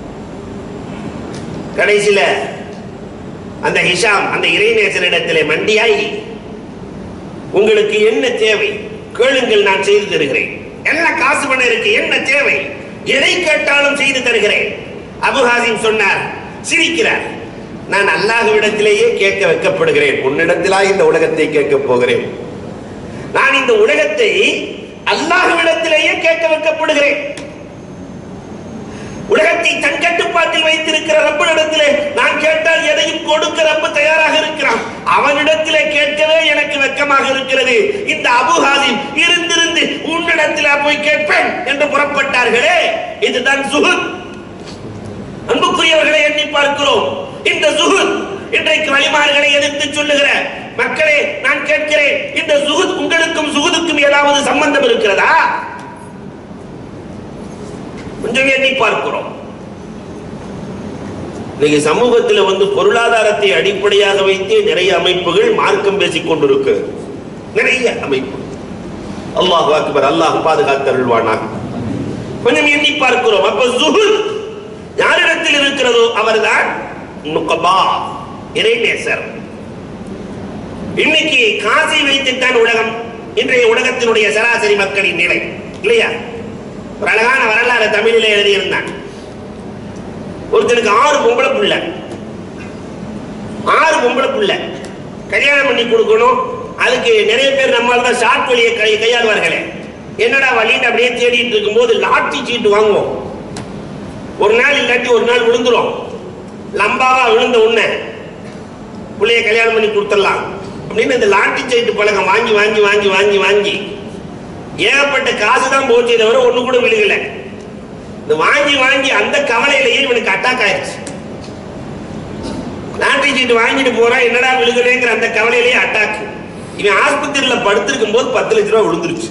கடைசியில அந்த ஹிஷாம் அந்த இறைநேசரிடத்திலே மண்டியாய் உங்களுக்கு என்ன தேவை கேளுங்கள் நான் செய்து தருகிறேன் எல்லாம் காசு பணம் இருக்கு என்ன தேவை எதை கேட்டாலும் செய்து தருகிறேன் அபுஹாசிம் சொன்னார் சிரிக்கிறார் நான் அல்லாஹ்விடத்திலேயே கேட்க வைக்கப்படுகிறேன் உன்னிடத்திலா இந்த உலகத்தை கேட்க போகிறேன் நான் இந்த உலகத்தை அல்லாஹ்விடத்திலேயே கேட்க வைக்கப்படுகிறேன் உலகத்தை தன் கட்டுப்பாட்டில் வைத்திருக்கிற ரப்பனிடத்திலே நான் கேட்டால் எதையும் கொடுக்க ரப்ப தயாராக இருக்கிறான் அவனிடத்திலே கேட்கவே எனக்கு வெட்கமாக இருக்கிறது இந்த அபுஹாசிம் இருந்திருந்து உன்னிடத்திலே போய் கேட்பேன் என்று புறப்பட்டார்களே இதுதான் சுகுத் அன்புக்குரியவர்களை எண்ணி பார்க்கிறோம் இந்த சுகுத் இன்றைக்கு வழிமார்களை எதிர்த்து சொல்லுகிற மக்களே நான் கேட்கிறேன் இந்த சுகுத் உங்களுக்கும் சுகுதுக்கும் ஏதாவது சம்பந்தம் இருக்கிறதா கொஞ்சம் எண்ணி பார்க்கிறோம் இன்னைக்கு சமூகத்தில் வந்து பொருளாதாரத்தை அடிப்படையாக வைத்து நிறைய அமைப்புகள் மார்க்கம் பேசிக் கொண்டிருக்கு நிறைய அமைப்பு அல்லாஹ் அக்பர் அல்லாஹ் பாதுகாத்தருள்வானாக கொஞ்சம் எண்ணி பார்க்கிறோம் அப்ப சுஹுத் யாரிடத்தில் இருக்கிறதோ அவர்தான் நுகபா இறைநேசர் இன்னைக்கு காசை வைத்துத்தான் உலகம் இன்றைய உலகத்தினுடைய சராசரி மக்களின் நிலை இல்லையா ஒரு அழகான வரலாறு தமிழில் எழுதியிருந்தான் ஒருத்தனுக்கு ஆறு பொம்பளை புள்ள ஆறு பொம்பளை புள்ள கல்யாணம் பண்ணி கொடுக்கணும் அதுக்கு நிறைய பேர் நம்மளால தான் ஷார்ட் வழியை கை கையாளுவார்களே என்னடா வழின்னு அப்படியே தேடிட்டு இருக்கும்போது லாட்டி சீட்டு வாங்குவோம் ஒரு நாள் இல்லாட்டி ஒரு நாள் விழுந்துரும் லம்பாவா விழுந்த உடனே பிள்ளைய கல்யாணம் பண்ணி கொடுத்துடலாம் அப்படின்னு இந்த லாட்டி சீட்டு பழக்கம் வாங்கி வாங்கி வாங்கி வாங்கி வாங்கி ஏகப்பட்ட காசு தான் போச்சே தவிர ஒண்ணு கூட விழுகல இந்த வாங்கி வாங்கி அந்த கவலையிலேயே இவனுக்கு அட்டாக் ஆயிடுச்சு லாட்டரி சீட்டு வாங்கிட்டு போறான் என்னடா விழுகலேங்கிற அந்த கவலையிலேயே அட்டாக் இவன் ஆஸ்பத்திரியில படுத்திருக்கும் போது பத்து லட்ச ரூபா விழுந்துருச்சு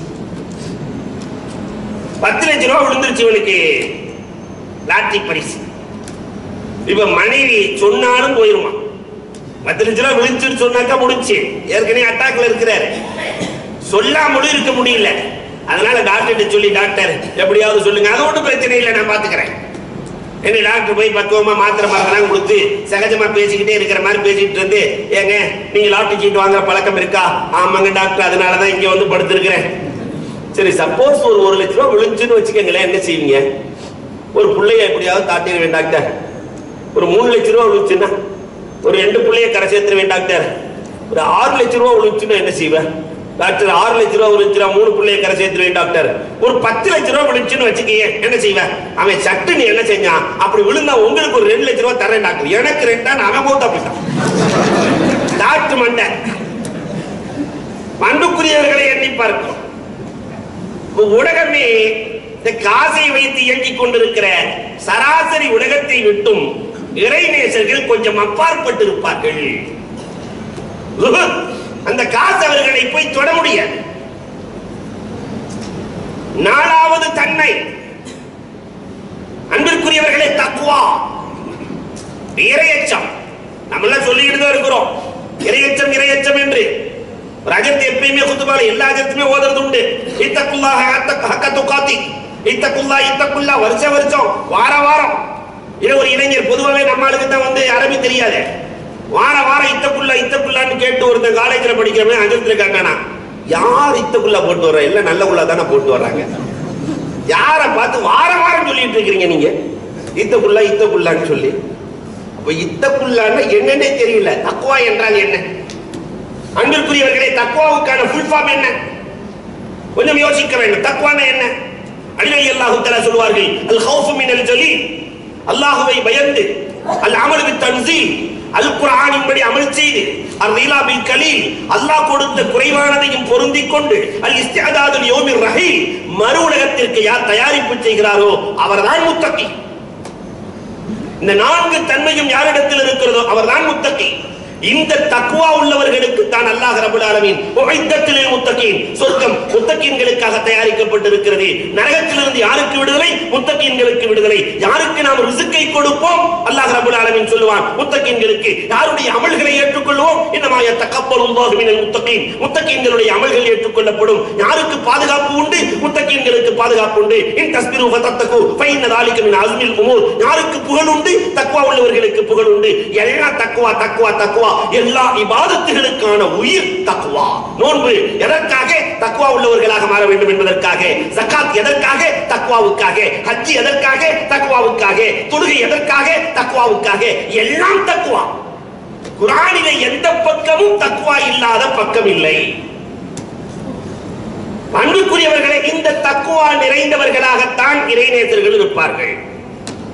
பத்து லட்ச ரூபா விழுந்துருச்சு இவனுக்கு லாட்டரி பரிசு இப்ப மனைவி சொன்னாலும் போயிருமா பத்து லட்ச ரூபா விழுந்துச்சுன்னு சொன்னாக்கா முடிஞ்சு ஏற்கனவே அட்டாக்ல இருக்கிறாரு சொல்லாமலும் இருக்க முடியல அதனால டாக்டர்கிட்ட சொல்லி டாக்டர் எப்படியாவது சொல்லுங்க அது ஒன்றும் பிரச்சனை இல்லை நான் பாத்துக்கிறேன் என்ன டாக்டர் போய் பக்குவமா மாத்திரை மருந்தெல்லாம் கொடுத்து சகஜமா பேசிக்கிட்டே இருக்கிற மாதிரி பேசிக்கிட்டு இருந்து ஏங்க நீங்க லாட்டரி சீட்டு வாங்குற பழக்கம் இருக்கா ஆமாங்க டாக்டர் அதனாலதான் இங்க வந்து படுத்திருக்கிறேன் சரி சப்போஸ் ஒரு ஒரு லட்ச ரூபா விழுந்துச்சுன்னு வச்சுக்கோங்களேன் என்ன செய்வீங்க ஒரு பிள்ளைய எப்படியாவது தாட்டிடுவேன் டாக்டர் ஒரு மூணு லட்ச ரூபா விழுந்துச்சுன்னா ஒரு ரெண்டு பிள்ளைய கரை சேர்த்துருவேன் டாக்டர் ஒரு ஆறு லட்ச ரூபா விழுந்துச்சுன்னா என்ன செய்வேன் டாக்டர் ஆறு லட்ச ரூபா விழுந்துச்சுனா மூணு பிள்ளைய கரை சேர்த்துருவேன் டாக்டர் ஒரு பத்து லட்ச ரூபா விழுந்துச்சுன்னு வச்சுக்கீங்க என்ன செய்வேன் அவன் சட்டுன்னு என்ன செஞ்சான் அப்படி விழுந்தா உங்களுக்கு ஒரு ரெண்டு லட்ச ரூபா தரேன் டாக்டர் எனக்கு ரெண்டா அவன் மௌத்தா போயிட்டான் டாக்டர் மண்டை அன்புக்குரியவர்களை எண்ணி பார்க்கிறோம் இப்ப உலகமே இந்த காசை வைத்து இயங்கிக் கொண்டிருக்கிற சராசரி உலகத்தை விட்டும் இறைநேசர்கள் கொஞ்சம் அப்பாற்பட்டு இருப்பார்கள் அந்த காசு அவர்களை போய் தொட முடியாது நாலாவது தன்மை அன்பிற்குரியவர்களே தக்குவா இரையச்சம் நம்ம எல்லாம் சொல்லிக்கிட்டு தான் இருக்கிறோம் இரையச்சம் இரையச்சம் என்று ஒரு அஜத்தை எப்பயுமே குத்துபால எல்லா அஜத்துமே ஓதுறது உண்டு இத்தக்குல்லா ஹக்க துக்காத்தி இத்தக்குல்லா இத்தக்குல்லா வருஷம் வருஷம் வார வாரம் இது ஒரு இளைஞர் பொதுவாகவே நம்மளுக்கு தான் வந்து அரபி தெரியாது வார வாரம் இத்தக்குள்ளா இத்தக்குள்ளான்னு கேட்டு ஒருத்தன் காலேஜில் படிக்கிறவன் அஜத்துல கேட்டானா யார் இத்தக்குள்ளா போட்டு வர்ற எல்லாம் நல்ல உள்ள தானே போட்டு வர்றாங்க யாரை பார்த்து வார வாரம் சொல்லிட்டு இருக்கிறீங்க நீங்க இத்தக்குள்ளா இத்தக்குள்ளான்னு சொல்லி அப்ப இத்தக்குள்ளான்னு என்னன்னே தெரியல தக்குவா என்றால் என்ன அன்பிற்குரியவர்களே தக்குவாவுக்கான ஃபுல் ஃபார்ம் என்ன கொஞ்சம் யோசிக்க வேண்டும் தக்குவான என்ன அடிமை அல்லாஹு தஆலா சொல்வார்கள் அல் ஹவுஃபு மினல் ஜலீல் அல்லாஹுவை பயந்து அல் அமல் பித் தன்சீல் அல் குர்ஆனின் படி அமல் செய்து அல் ரீலா பில் கலீல் அல்லாஹ் கொடுத்த குறைவானதையும் பொருந்திக் கொண்டு அல் இஸ்திஅதாதுல் யௌமிர் ரஹீல் மறு உலகத்திற்கு யார் தயாரிப்பு செய்கிறாரோ அவர்தான் முத்தகி இந்த நான்கு தன்மையும் யாரிடத்தில் இருக்கிறதோ அவர்தான் முத்தகி இந்த தக்குவா உள்ளவர்களுக்கு தான் அல்லாஹ் ரபுல் ஆலமீன் உழைத்தத்திலே முத்தகீன் சொர்க்கம் முத்தகீன்களுக்காக தயாரிக்கப்பட்டிருக்கிறது நரகத்திலிருந்து யாருக்கு விடுதலை முத்தகீன்களுக்கு விடுதலை யாருக்கு நாம் ரிசுக்கை கொடுப்போம் அல்லாஹ் ரபுல் ஆலமீன் சொல்லுவான் முத்தகீன்களுக்கு யாருடைய அமல்களை ஏற்றுக்கொள்வோம் இன்னமாய தக்கப்பலுல்லாஹு மினல் முத்தகீன் முத்தகீன்களுடைய அமல்கள் ஏற்றுக்கொள்ளப்படும் யாருக்கு பாதுகாப்பு உண்டு முத்தகீன்களுக்கு பாதுகாப்பு உண்டு இன் தஸ்பிரு ஃபதத்தகு ஃபைன் ذلك من عزم الامور யாருக்கு புகழ் உண்டு தக்வா உள்ளவர்களுக்கு புகழ் உண்டு எல்லாம் தக்வா தக்வா தக்வா எல்லா இபாதத்துகளுக்கான உயிர் தக்வா நோன்பு எதற்காக தக்வா உள்ளவர்களாக மாற வேண்டும் என்பதற்காக ஜகாத் எதற்காக தக்வாவுக்காக ஹஜ் எதற்காக தக்வாவுக்காக தொழுகை எதற்காக தக்வாவுக்காக எல்லாம் தக்வா குரானிலே எந்த பக்கமும் தக்வா இல்லாத பக்கம் இல்லை அன்புக்குரியவர்களே இந்த தக்குவா நிறைந்தவர்களாகத்தான் இறைநேசர்கள் இருப்பார்கள்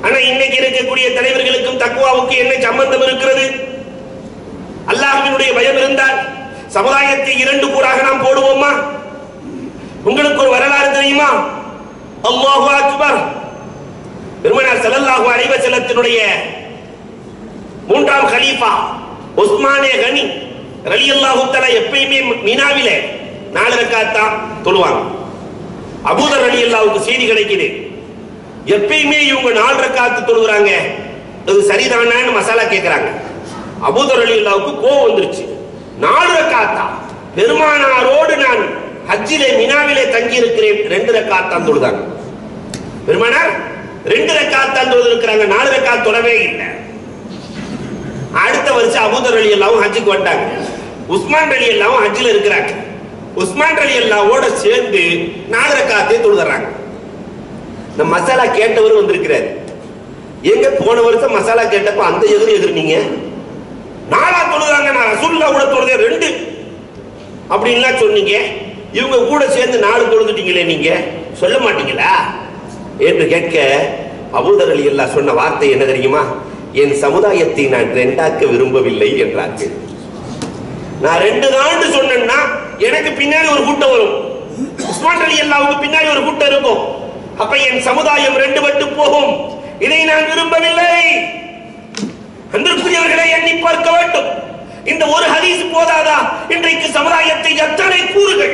ஆனா இன்னைக்கு இருக்கக்கூடிய தலைவர்களுக்கும் தக்குவாவுக்கு என்ன சம்பந்தம் இருக்கிறது அல்லாஹ்வினுடைய பயம் இருந்தால் சமுதாயத்தை இரண்டு கூறாக நாம் போடுவோமா உங்களுக்கு ஒரு வரலாறு தெரியுமா அல்லாஹு அக்பர் பெருமனார் ஸல்லல்லாஹு அலைஹி வஸல்லத்தினுடைய மூன்றாம் கலீஃபா உஸ்மானே கனி ரலியல்லாஹு தஆலா எப்பயுமே மினாவிலே நாலு ரக்காத் தான் தொழுவாங்க அபூதர் ரலியல்லாஹுக்கு செய்தி கிடைக்குது எப்பயுமே இவங்க நாலு ரக்காத்து தொழுகிறாங்க அது சரிதானான்னு மசாலா கேட்கிறாங்க அபூதர் ரலியல்லாஹுக்கு கோவம் வந்துருச்சு நாலு ரக்காத்தா பெருமானாரோடு நான் ஹஜ்ஜிலே மினாவிலே தங்கி இருக்கிறேன் ரெண்டு ரக்காத் தான் தொழுதாங்க பெருமானார் ரெண்டு ரக்காத் தான் தொழுது இருக்கிறாங்க நாலு ரக்காத் தொழவே இல்லை அடுத்த வருஷம் அபூதர் அலி அல்லாவும் ஹஜ்ஜுக்கு வந்தாங்க உஸ்மான் அலி அல்லாவும் ஹஜ்ஜில் இருக்கிறாங்க உஸ்மான் அலி அல்லாவோட சேர்ந்து நாலு ரக்காத்தே தொழுதுறாங்க இந்த மசாலா கேட்டவர் வந்திருக்கிறார் எங்க போன வருஷம் மசாலா கேட்டப்ப அந்த எதிர் எதிர்னீங்க நாலா தொழுதாங்க நான் ரசூல்லா கூட தொழுதே ரெண்டு அப்படின்லாம் சொன்னீங்க இவங்க கூட சேர்ந்து நாலு தொழுதுட்டீங்களே நீங்க சொல்ல மாட்டீங்களா என்று கேட்க அபூதர் அலி அல்லாஹ் சொன்ன வார்த்தை என்ன தெரியுமா என் சமுதாயத்தை நான் ரெண்டாக்க விரும்பவில்லை என்றார்கள் நான் ரெண்டு தாண்டு சொன்னேன்னா எனக்கு பின்னாடி ஒரு கூட்டம் வரும் உஸ்மான் அலி அல்லாவுக்கு பின்னாடி ஒரு கூட்டம் இருக்கும் அப்ப என் சமுதாயம் ரெண்டு பட்டு போகும் இதை நான் விரும்பவில்லை அன்பிற்குரியவர்களை எண்ணி பார்க்க வேண்டும் இந்த ஒரு ஹதீஸ் போதாதா இன்றைக்கு சமுதாயத்தை எத்தனை கூறுகள்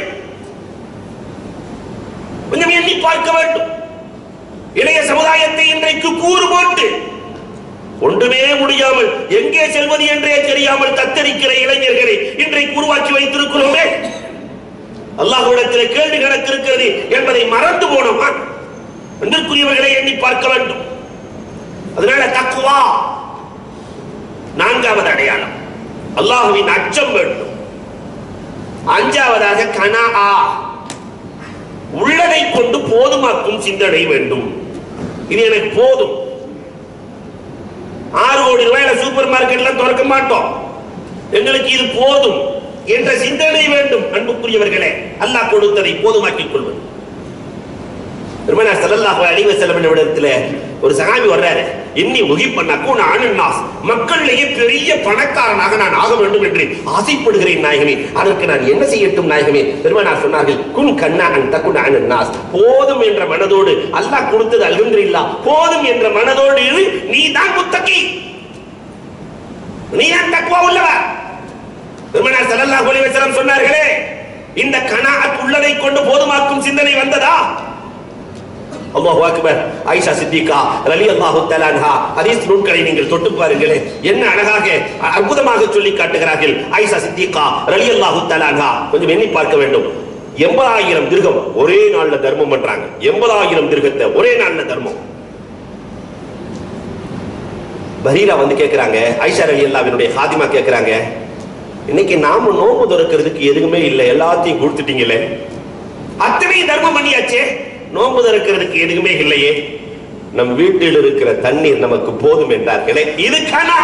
கொஞ்சம் எண்ணி பார்க்க வேண்டும் இளைய சமுதாயத்தை இன்றைக்கு கூறு போட்டு ஒன்றுமே முடியாமல் எங்கே செல்வது என்றே தெரியாமல் தத்தரிக்கிற இளைஞர்களை இன்றைக்கு உருவாக்கி வைத்திருக்கிறோமே அல்லாஹ்விடத்தில் கேள்வி கணக்கு இருக்கிறது என்பதை மறந்து போனோமா அன்பிற்குரியவர்களை எண்ணி பார்க்க வேண்டும் அதனால தக்குவா நான்காவது அடையாளம் அல்லாஹுவின் அச்சம் வேண்டும் அஞ்சாவதாக கனா உள்ளதை கொண்டு போதுமாக்கும் சிந்தனை வேண்டும் இது எனக்கு போதும் ஆறு கோடி ரூபாயில சூப்பர் மார்க்கெட்ல திறக்க மாட்டோம் எங்களுக்கு இது போதும் என்ற சிந்தனை வேண்டும் அன்புக்குரியவர்களே அல்லாஹ் கொடுத்ததை போதுமாக்கிக் கொள்வது பெருமனார் ஸல்லல்லாஹு அலைஹி வஸல்லம் இடத்துல ஒரு சகாபி வர்றாரு இன்னி முகிப்பன் அக்கூன ஆனன்னாஸ் மக்களிலேயே பெரிய பணக்காரனாக நான் ஆக வேண்டும் என்று ஆசைப்படுகிறேன் நாயகமே அதற்கு நான் என்ன செய்யட்டும் நாயகமே பெருமனார் சொன்னார்கள் குன் கண்ணா அன் தக்குன ஆனன்னாஸ் போதும் என்ற மனதோடு அல்லாஹ் கொடுத்தது அல்ஹம்துலில்லாஹ் போதும் என்ற மனதோடு இரு நீ தான் முத்தகி நீ தான் தக்குவா உள்ளவர் பெருமனார் ஸல்லல்லாஹு அலைஹி வஸல்லம் சொன்னார்களே இந்த கனாஅத் உள்ளதை கொண்டு போதுமாக்கும் சிந்தனை வந்ததா அல்லாஹு அக்பர் ஆயிஷா சித்திகா ரலியல்லாஹு தஆலா அன்ஹா ஹதீஸ் நூல்களை நீங்கள் தொட்டு பாருங்களேன் என்ன அழகாக அற்புதமாக சொல்லி காட்டுகிறார்கள் ஆயிஷா சித்திகா ரலியல்லாஹு தஆலா அன்ஹா கொஞ்சம் எண்ணி பார்க்க வேண்டும் எண்பதாயிரம் திருகம் ஒரே நாள்ல தர்மம் பண்றாங்க எண்பதாயிரம் திருகத்தை ஒரே நாள்ல தர்மம் பரீரா வந்து கேக்குறாங்க ஐஷா ரலி அல்லாவினுடைய ஹாதிமா கேக்குறாங்க இன்னைக்கு நாம நோம்பு திறக்கிறதுக்கு எதுவுமே இல்லை எல்லாத்தையும் கொடுத்துட்டீங்களே அத்தனை தர்மம் பண்ணியாச்சே நோன்பு திறக்கிறதுக்கு எதுவுமே இல்லையே நம் வீட்டில் இருக்கிற தண்ணீர் நமக்கு போதும் என்றார்களே இது கனா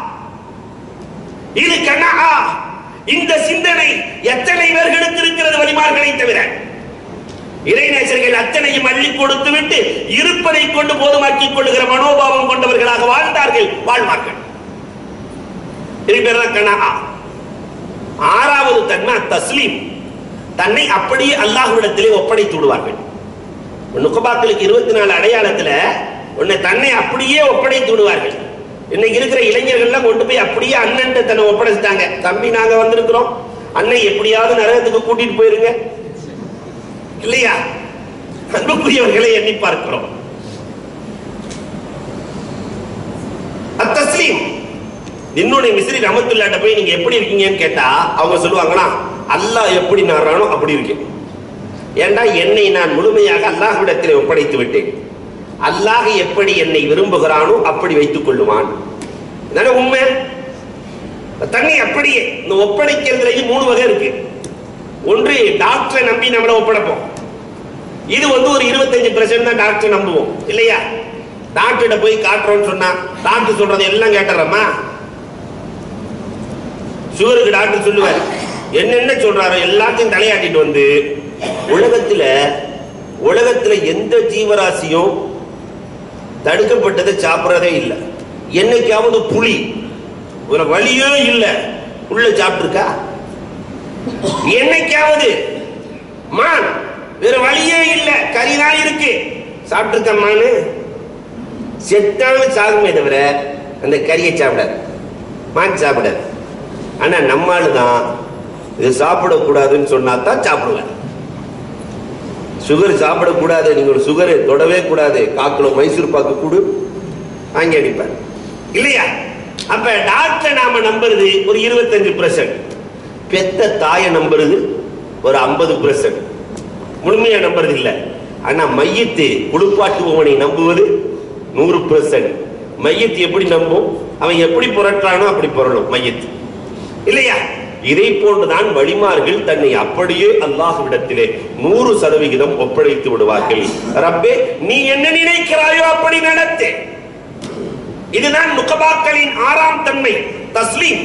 இது கனா இந்த சிந்தனை எத்தனை பேர்களுக்கு இருக்கிறது வழிமார்களை தவிர இறைநேசர்கள் அத்தனையும் அள்ளி கொடுத்து விட்டு இருப்பதை கொண்டு போதுமாக்கிக் கொள்ளுகிற மனோபாவம் கொண்டவர்களாக வாழ்ந்தார்கள் வாழ்வார்கள் இது பேர் தான் கனா ஆறாவது தன்மை தஸ்லீம் தன்னை அப்படியே அல்லாஹ்விடத்திலே ஒப்படைத்து விடுவார்கள் நுகபாக்களுக்கு இருபத்தி நாலு அடையாளத்துல உன்னை தன்னை அப்படியே ஒப்படைத்து விடுவார்கள் இன்னைக்கு இருக்கிற இளைஞர்கள்லாம் கொண்டு போய் அப்படியே அண்ணன் தன்னை ஒப்படைச்சிட்டாங்க தம்பி நாங்க வந்திருக்கிறோம் அண்ணன் எப்படியாவது நரகத்துக்கு கூட்டிட்டு போயிருங்க இல்லையா அன்புக்குரியவர்களை எண்ணி பார்க்கிறோம் அத்தஸ்லீம் இன்னொன்னு மிஸ்ரி ரமத்துல்லாட்ட போய் நீங்க எப்படி இருக்கீங்கன்னு கேட்டா அவங்க சொல்லுவாங்களா அல்லாஹ் எப்படி நாடுறானோ அப்படி இருக்கேன் ஏண்டா என்னை நான் முழுமையாக அல்லாஹ்விடத்தில் ஒப்படைத்து விட்டேன் அல்லாஹ் எப்படி என்னை விரும்புகிறானோ அப்படி வைத்துக் கொள்ளுவான் இதானே உண்மை தன்னை அப்படியே இந்த ஒப்படைக்கிறதுலயும் மூணு வகை இருக்கு ஒன்று டாக்டரை நம்பி நம்மளை ஒப்படைப்போம் இது வந்து ஒரு இருபத்தஞ்சு பெர்சன்ட் தான் டாக்டர் நம்புவோம் இல்லையா டாக்டர்கிட்ட போய் காட்டுறோம்னு சொன்னா டாக்டர் சொல்றதை எல்லாம் கேட்டுறோமா சுகருக்கு டாக்டர் சொல்லுவார் என்னென்ன சொல்றாரோ எல்லாத்தையும் தலையாட்டிட்டு வந்து உலகத்துல உலகத்துல எந்த ஜீவராசியும் தடுக்கப்பட்டதை சாப்பிட்றதே இல்லை என்னைக்காவது புலி ஒரு வழியே இல்லை உள்ள சாப்பிட்டுருக்கா என்னைக்காவது மான் வேற வழியே இல்ல கறிதான் இருக்கு சாப்பிட்டுருக்க மானு செத்தாலும் சாகுமே தவிர அந்த கறியை சாப்பிடாது மான் சாப்பிடாது ஆனா நம்மாளு தான் இது சாப்பிடக்கூடாதுன்னு சொன்னா தான் சாப்பிடுவேன் சுகர் சாப்பிடக்கூடாது நீங்க ஒரு சுகர் தொடவே கூடாது காக்கிலோ மைசூர் பாக்கு கூடு வாங்கி அடிப்பேன் இல்லையா அப்ப டாக்டர் நாம நம்புறது ஒரு இருபத்தஞ்சு பர்சன்ட் பெத்த தாயை நம்புறது ஒரு ஐம்பது பர்சன்ட் முழுமையா நம்புறது இல்ல ஆனா மையத்து குளிப்பாட்டுபவனை நம்புவது நூறு பர்சன்ட் மையத்து எப்படி நம்பும் அவன் எப்படி புரட்டானோ அப்படி புரளும் மையத்து இல்லையா இதை போன்றுதான் வழிமார்கள் தன்னை அப்படியே அல்லாஹ்விடத்திலே நூறு சதவிகிதம் ஒப்படைத்து விடுவார்கள் ரப்பே நீ என்ன நினைக்கிறாயோ அப்படி நடத்து இதுதான் நுகபாக்களின் ஆறாம் தன்மை தஸ்லீம்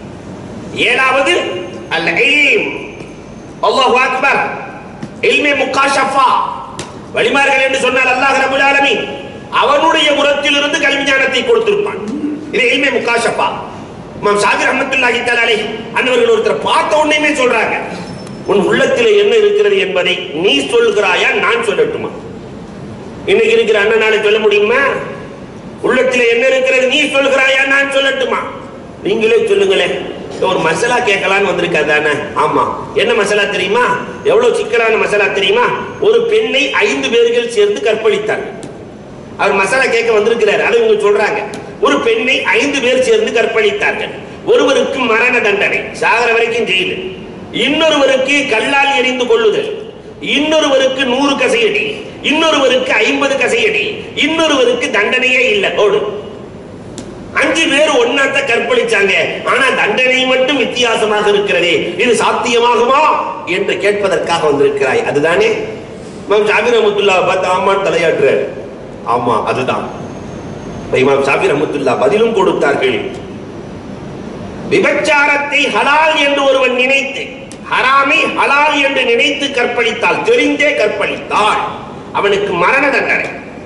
ஏழாவது அல் இல்ம் அல்லாஹு அக்பர் இல்மே முக்காஷஃபா வழிமார்கள் என்று சொன்னால் அல்லாஹ் ரபுல் ஆலமீன் அவனுடைய புறத்திலிருந்து கல்வி ஞானத்தை கொடுத்திருப்பான் இது இல்மே முக்காஷஃபா இமாம் ஷாஃபி ரஹ்மத்துல்லாஹி தஆலா அலைஹி அன்னவர்கள் ஒருத்தர் பார்த்த உடனேமே சொல்றாங்க உன் உள்ளத்திலே என்ன இருக்கிறது என்பதை நீ சொல்கிறாயா நான் சொல்லட்டுமா இன்னைக்கு இருக்கிற அண்ணனால சொல்ல முடியுமா உள்ளத்திலே என்ன இருக்கிறது நீ சொல்கிறாயா நான் சொல்லட்டுமா நீங்களே சொல்லுங்களேன் ஒரு மசாலா கேட்கலான்னு வந்திருக்கா தானே ஆமா என்ன மசாலா தெரியுமா எவ்வளவு சிக்கலான மசாலா தெரியுமா ஒரு பெண்ணை ஐந்து பேர்கள் சேர்ந்து கற்பழித்தார் அவர் மசாலா கேட்க வந்திருக்கிறார் அதை இவங்க சொல்றாங்க ஒரு பெண்ணை ஐந்து பேர் சேர்ந்து கற்பழித்தார்கள் ஒருவருக்கு மரண தண்டனை சாகர வரைக்கும் ஜெயிலு இன்னொருவருக்கு கல்லால் எறிந்து கொள்ளுதல் இன்னொருவருக்கு நூறு கசையடி இன்னொருவருக்கு ஐம்பது கசையடி இன்னொருவருக்கு தண்டனையே இல்லை ஓடு அஞ்சு பேர் ஒன்னாத்த கற்பழிச்சாங்க ஆனா தண்டனை மட்டும் வித்தியாசமாக இருக்கிறதே இது சாத்தியமாகுமா என்று கேட்பதற்காக வந்திருக்கிறாய் அதுதானே இமாம் ஜாபிர் ரஹமத்துல்லா பார்த்து ஆமான்னு தலையாட்டுறார் ஆமா அதுதான் இப்ப இமாம் ஜாபிர் ரஹமத்துல்லா பதிலும் கொடுத்தார்கள் விபச்சாரத்தை ஹலால் என்று ஒருவன் நினைத்து ஹராமை ஹலால் என்று நினைத்து கற்பழித்தால் தெரிந்தே கற்பழித்தால் அவனுக்கு மரண தண்டனை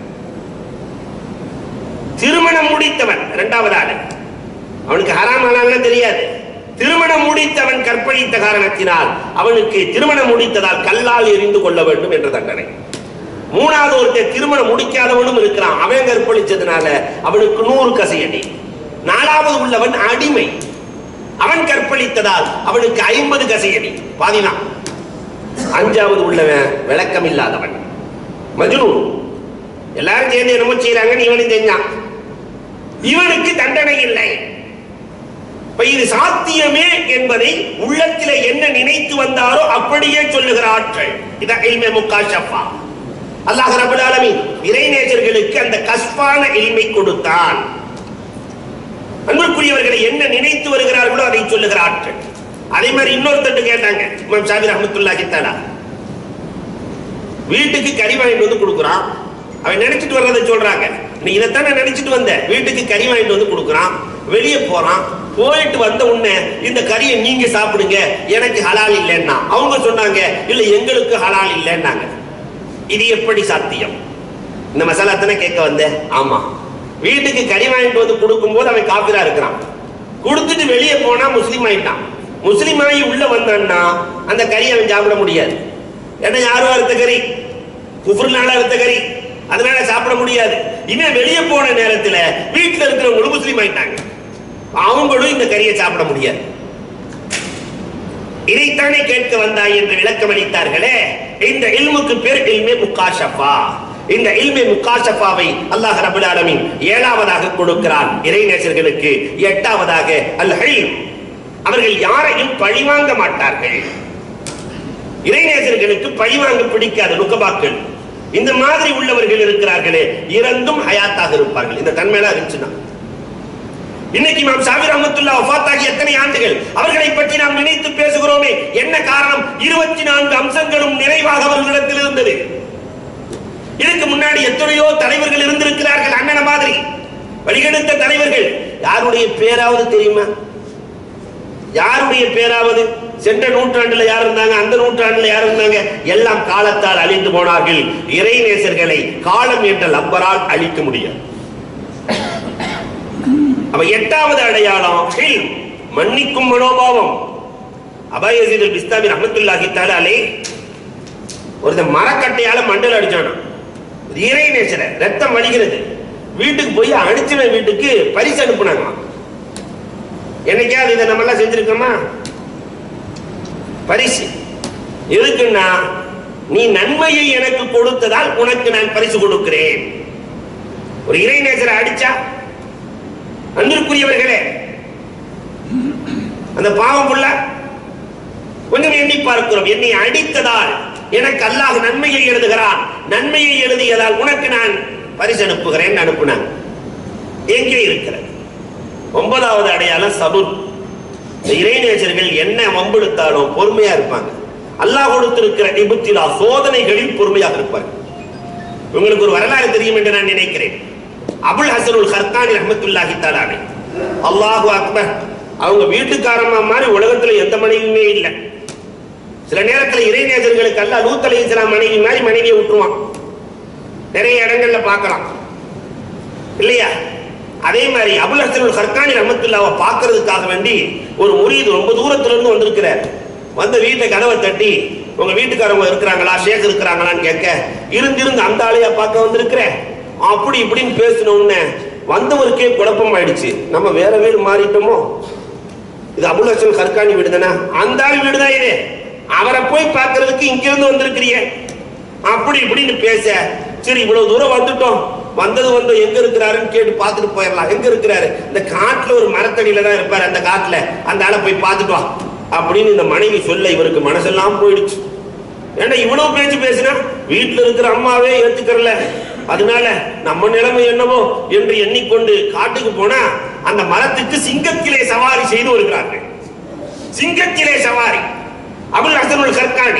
திருமணம் முடித்தவன் இரண்டாவது ஆளு அவனுக்கு ஹராம் ஹலால்னு தெரியாது திருமணம் முடித்தவன் கற்பழித்த காரணத்தினால் அவனுக்கு திருமணம் முடித்ததால் கல்லால் எரிந்து கொள்ள வேண்டும் என்ற தண்டனை மூணாவது ஒருத்தர் திருமணம் முடிக்காதவனும் இருக்கிறான் அவன் கற்பழிச்சதுனால அவனுக்கு நூறு கசையடி நாலாவது உள்ளவன் அடிமை அவன் கற்பழித்ததால் அவனுக்கு ஐம்பது கசையடி பாதிதான் அஞ்சாவது உள்ளவன் விளக்கம் இல்லாதவன் மஜ்னூன் எல்லாரும் சேர்ந்து என்னமோ செய்யறாங்க இவனும் செஞ்சான் இவனுக்கு தண்டனை இல்லை இப்ப இது சாத்தியமே என்பதை உள்ளத்திலே என்ன நினைத்து வந்தாரோ அப்படியே சொல்லுகிற ஆட்கள் இதான் இல்மே முக்காஷப்பா அல்லாஹ் ரபுல் ஆலமீன் இறைநேசர்களுக்கு அந்த கஸ்பான இல்மை கொடுத்தான் அன்புக்குரியவர்களை என்ன நினைத்து வருகிறார்களோ அதை சொல்லுகிற ஆட்கள் அதே மாதிரி இன்னொருத்தட்டு கேட்டாங்க இமாம் ஷாபி ரஹமத்துல்லாஹி தஆலா வீட்டுக்கு கறி வாங்கிட்டு வந்து கொடுக்குறான் அவன் நினைச்சிட்டு வர்றதை சொல்றாங்க நீ இதைத்தான் நான் நினைச்சிட்டு வந்தேன் வீட்டுக்கு கறி வாங்கிட்டு வந்து கொடுக்குறான் வெளியே போறான் போயிட்டு வந்த உடனே இந்த கறியை நீங்க சாப்பிடுங்க எனக்கு ஹலால் இல்லைன்னா அவங்க சொன்னாங்க இல்ல எங்களுக்கு ஹலால் இல்லைன்னாங்க இது எப்படி சாத்தியம் இந்த மசாலா தானே கேட்க வந்தேன் ஆமா வீட்டுக்கு கறி வாங்கிட்டு வந்து கொடுக்கும்போது அவன் காபிரா இருக்கிறான் கொடுத்துட்டு வெளியே போனா முஸ்லீம் ஆயிட்டான் முஸ்லீம் ஆகி உள்ள வந்தான்னா அந்த கறி அவன் சாப்பிட முடியாது ஏன்னா யாரும் அறுத்த கறி குஃபுர்னால அறுத்த கறி அதனால சாப்பிட முடியாது இவன் வெளியே போன நேரத்துல வீட்டுல இருக்கிறவங்களும் முஸ்லீம் ஆயிட்டாங்க அவங்களும் இந்த கறியை சாப்பிட முடியாது இதைத்தானே கேட்க வந்தாய் என்று விளக்கம் அளித்தார்களே இந்த இல்முக்கு பேர் இல்மே முக்காஷஃபா இந்த இல்மே முக்காஷஃபாவை அல்லாஹ் ரபுல் ஆலமீன் ஏழாவதாக கொடுக்கிறான் இறைநேசர்களுக்கு எட்டாவதாக அல் ஹில்ம் அவர்கள் யாரையும் பழிவாங்க மாட்டார்கள் இறைநேசர்களுக்கு பழிவாங்க பிடிக்காது நுக்கபாக்கள் இந்த மாதிரி உள்ளவர்கள் இருக்கிறார்களே இறந்தும் ஹயாத்தாக இருப்பார்கள் இந்த தன்மையெல்லாம் இருந்துச்சுன்னா இன்னைக்கு இமாம் ஷாபி ரஹமத்துல்லா வஃபாத்தாகி எத்தனை ஆண்டுகள் அவர்களை பற்றி நாம் நினைத்து பேசுகிறோமே என்ன காரணம் இருபத்தி நான்கு அம்சங்களும் நிறைவாக அவர்களிடத்தில் இருந்தது இதுக்கு முன்னாடி எத்தனையோ தலைவர்கள் இருந்திருக்கிறார்கள் அண்ணன மாதிரி வழிகெடுத்த தலைவர்கள் யாருடைய பேராவது தெரியுமா யாருடைய பேராவது சென்ற நூற்றாண்டுல யார் இருந்தாங்க அந்த நூற்றாண்டுல யார் இருந்தாங்க எல்லாம் காலத்தால் அழிந்து போனார்கள் இறைநேசர்களை காலம் என்ற லப்பரால் அழிக்க முடியாது அப்ப எட்டாவது அடையாளம் ஹில் மன்னிக்கும் மனோபாவம் அபாயசீதல் பிஸ்தாமி ரஹமத்துல்லாஹி தாலே ஒருத்தன் மரக்கட்டையால மண்டல் அடிச்சானா இது இறை நேசர ரத்தம் வலிக்கிறது வீட்டுக்கு போய் அடிச்சவன் வீட்டுக்கு பரிசு அனுப்புனாங்க என்னைக்காவது இதை நம்ம எல்லாம் செஞ்சிருக்கோமா பரிசு எதுக்குன்னா நீ நன்மையை எனக்கு கொடுத்ததால் உனக்கு நான் பரிசு கொடுக்கிறேன் ஒரு இறை நேசரை அடிச்சா அன்பிற்குரியவர்களே அந்த பாவம் புள்ள கொஞ்சம் எண்ணி பார்க்கிறோம் என்னை அடித்ததால் எனக்கு அல்லாஹ் நன்மையை எழுதுகிறான் நன்மையை எழுதியதால் உனக்கு நான் பரிசு அனுப்புகிறேன் அனுப்புனான் எங்கே இருக்கிறது ஒன்பதாவது அடையாளம் சபுர் இந்த இறைநேசர்கள் என்ன வம்பெடுத்தாலும் பொறுமையா இருப்பாங்க அல்லாஹ் கொடுத்திருக்கிற நிபுத்திலா சோதனைகளில் பொறுமையாக இருப்பாங்க உங்களுக்கு ஒரு வரலாறு தெரியும் என்று நான் நினைக்கிறேன் அபுல் ஹசனுல் ஹர்கானி ரஹமத்துல்லாஹி தாலானே அல்லாஹு அக்பர் அவங்க வீட்டுக்காரம்மா மாதிரி உலகத்துல எந்த மனைவியுமே இல்லை சில நேரத்துல இறைநேசர்களுக்கு அல்ல லூத் அலை இஸ்லாம் மனைவி மாதிரி மனைவியை விட்டுருவான் நிறைய இடங்கள்ல பார்க்கலாம் இல்லையா அதே மாதிரி அபுல் ஹசனுல் ஹர்கானி ரஹமத்துல்லாவை பார்க்கறதுக்காக வேண்டி ஒரு முரீது ரொம்ப தூரத்துல இருந்து வந்திருக்கிறார் வந்து வீட்டை கதவை தட்டி உங்க வீட்டுக்காரவங்க இருக்கிறாங்களா ஷேக் இருக்கிறாங்களான்னு கேட்க இருந்திருந்து அந்த ஆளையா பார்க்க வந்திருக்கிறேன் அப்படி இப்படின்னு பேசின உடனே வந்தவருக்கே குழப்பம் ஆயிடுச்சு நம்ம வேற வீடு மாறிட்டோமோ இது அபுல் ஹசன் ஹர்கானி வீடு தானே அந்த ஆள் வீடு தான் இது அவரை போய் பார்க்கறதுக்கு இங்க இருந்து வந்திருக்கிறீங்க அப்படி இப்படின்னு பேச சரி இவ்வளவு தூரம் வந்துட்டோம் வந்தது வந்து எங்க இருக்கிறாருன்னு கேட்டு பார்த்துட்டு போயிடலாம் எங்க இருக்கிறாரு இந்த காட்டுல ஒரு மரத்தடியில தான் இருப்பாரு அந்த காட்டுல அந்த ஆளை போய் பார்த்துட்டு வா அப்படின்னு இந்த மனைவி சொல்ல இவருக்கு மனசெல்லாம் போயிடுச்சு ஏன்னா இவ்வளவு பேச்சு பேசினா வீட்டுல இருக்கிற அம்மாவே ஏத்துக்கறல அதனால நம்ம நிலைமை என்னவோ என்று எண்ணிக்கொண்டு காட்டுக்கு போனா அந்த மரத்துக்கு சிங்கத்திலே சவாரி செய்து வருகிறார்கள் சிங்கத்திலே சவாரி அபுல் ஹசனுல் கற்காணி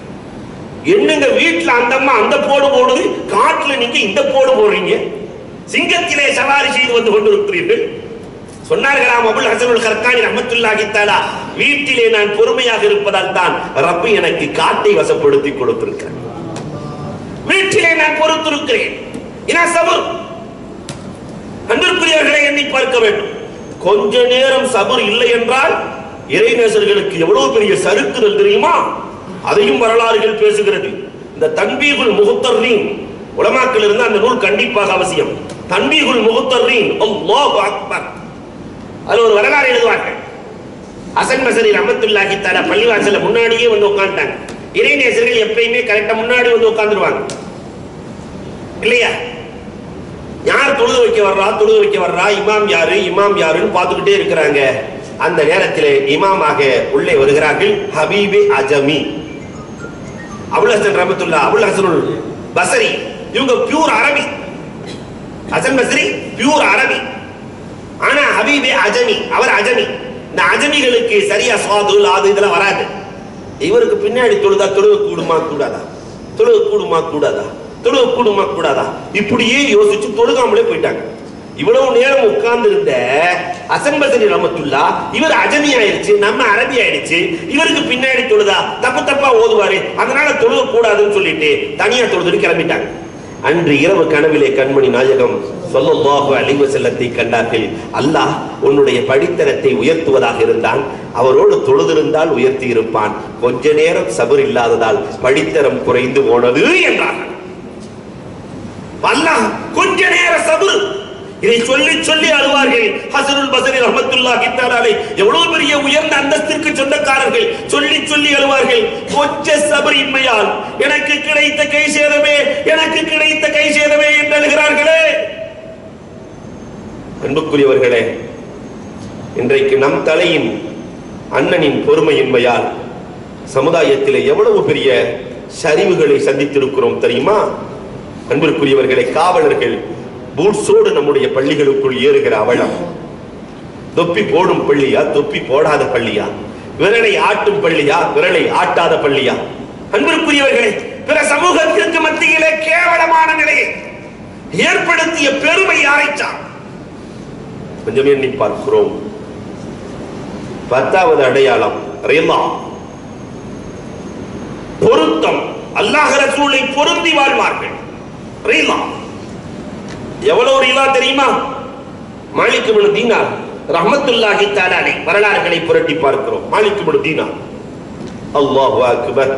என்னங்க வீட்டுல அந்த அம்மா அந்த போடு போடுது காட்டுல நீங்க இந்த போடு போடுறீங்க சிங்கத்திலே சவாரி செய்து வந்து கொண்டிருக்கிறீர்கள் சொன்னார்களாம் அபுல் ஹசனுல் கர்கானி ரஹமத்துல்லாஹி தஆலா வீட்டிலே நான் பொறுமையாக இருப்பதால் தான் ரப்பு எனக்கு காட்டை வசப்படுத்தி கொடுத்திருக்கிறார் வீட்டிலே நான் பொறுத்திருக்கிறேன் இனா சபுர் அன்பிற்குரியவர்களை எண்ணி பார்க்க வேண்டும் கொஞ்ச நேரம் சபுர் இல்லை என்றால் இறைநேசர்களுக்கு எவ்வளவு பெரிய சறுக்குதல் தெரியுமா அதையும் வரலாறுகள் பேசுகிறது இந்த தன்பீகுல் முகுத்தர்ரீன் உலமாக்கள் இருந்து அந்த நூல் கண்டிப்பாக அவசியம் தன்பீகுல் முகுத்தர்ரீன் அல்லாஹு அக்பர் அதுல ஒரு வரலாறு எழுதுவார்கள் ஹசன் பசரி ரஹமத்துல்லாஹி தஆலா பள்ளிவாசல்ல முன்னாடியே வந்து உட்கார்ந்தாங்க இறைநேசர்கள் எப்பயுமே கரெக்டா முன்னாடி வந்து உட்கார்ந்துருவாங்க இல்லையா யார் தொழுது வைக்க வர்றா தொழுது வைக்க வர்றா இமாம் யாரு இமாம் யாருன்னு பார்த்துக்கிட்டே இருக்கிறாங்க அந்த நேரத்திலே இமாமாக உள்ளே வருகிறார்கள் ஹபீபே அஜமி அபுல் ஹசன் ரஹமத்துல்லா அபுல் ஹசனுல் பசரி இவங்க பியூர் அரபி ஹசன் பஸ்ரி பியூர் அரபி ஆனா ஹபீபே அஜமி அவர் அஜமி இந்த அஜமிகளுக்கு சரியா சுவாதுல் அது இதெல்லாம் வராது இவருக்கு பின்னாடி தொழுதா தொழுக கூடுமா கூடாதா தொழுக கூடுமா கூடாதா தொழுக கூடுமா கூடாதா இப்படியே யோசிச்சு தொழுகாமலே போயிட்டாங்க இவ்வளவு நேரம் உட்கார்ந்து இருந்த அசன் பசரி ரமத்துல்லா இவர் அஜமி ஆயிடுச்சு நம்ம அரபி ஆயிடுச்சு இவருக்கு பின்னாடி தொழுதா தப்பு தப்பா ஓதுவாரு அதனால தொழுக கூடாதுன்னு சொல்லிட்டு தனியா தொழுதுன்னு கிளம்பிட்டாங்க அன்று இரவு கனவிலே கண்மணி நாயகம் சொல்லல்லாஹு அலைஹி வஸல்லத்தை கண்டார்கள் அல்லாஹ் உன்னுடைய படித்தரத்தை உயர்த்துவதாக இருந்தான் அவரோடு தொழுதிருந்தால் உயர்த்தி இருப்பான் கொஞ்ச நேரம் சபர் இல்லாததால் படித்தரம் குறைந்து போனது என்றார்கள் அல்லாஹ் கொஞ்ச நேர சபர் இதை சொல்லி சொல்லி அழுவார்கள் ஹசனுல் பசரி ரஹமத்துல்லாஹி தஆலாவை எவ்வளவு பெரிய உயர்ந்த அந்தஸ்திற்கு சொந்தக்காரர்கள் சொல்லி சொல்லி அழுவார்கள் கொஞ்ச சபர் இன்மையால் எனக்கு கிடைத்த கை சேதமே எனக்கு கிடைத்த கை சேதமே என்று அழுகிறார்களே அன்புக்குரியவர்களே இன்றைக்கு நம் தலையின் அண்ணனின் பொறுமையின்மையால் சமுதாயத்திலே எவ்வளவு பெரிய சரிவுகளை சந்தித்திருக்கிறோம் தெரியுமா அன்பிற்குரியவர்களை காவலர்கள் பூட்ஸோடு நம்முடைய பள்ளிகளுக்குள் ஏறுகிற அவலம் தொப்பி போடும் பள்ளியா தொப்பி போடாத பள்ளியா விரலை ஆட்டும் பள்ளியா விரலை ஆட்டாத பள்ளியா அன்பிற்குரியவர்களே பிற சமூகத்திற்கு மத்தியிலே கேவலமான நிலையை ஏற்படுத்திய பெருமை யாரைச்சான் கொஞ்சம் எண்ணி பார்க்கிறோம் பத்தாவது அடையாளம் ரிலா பொருத்தம் அல்லாஹ் ரசூலை பொருந்தி வாழ்வார்கள் ரிலா எவ்வளவு ரிலா தெரியுமா மாலிக் இப்னு தீனார் ரஹ்மத்துல்லாஹி தஆலா வரலாறுகளை புரட்டி பார்க்கிறோம் மாலிக் இப்னு தீனார் அல்லாஹு அக்பர்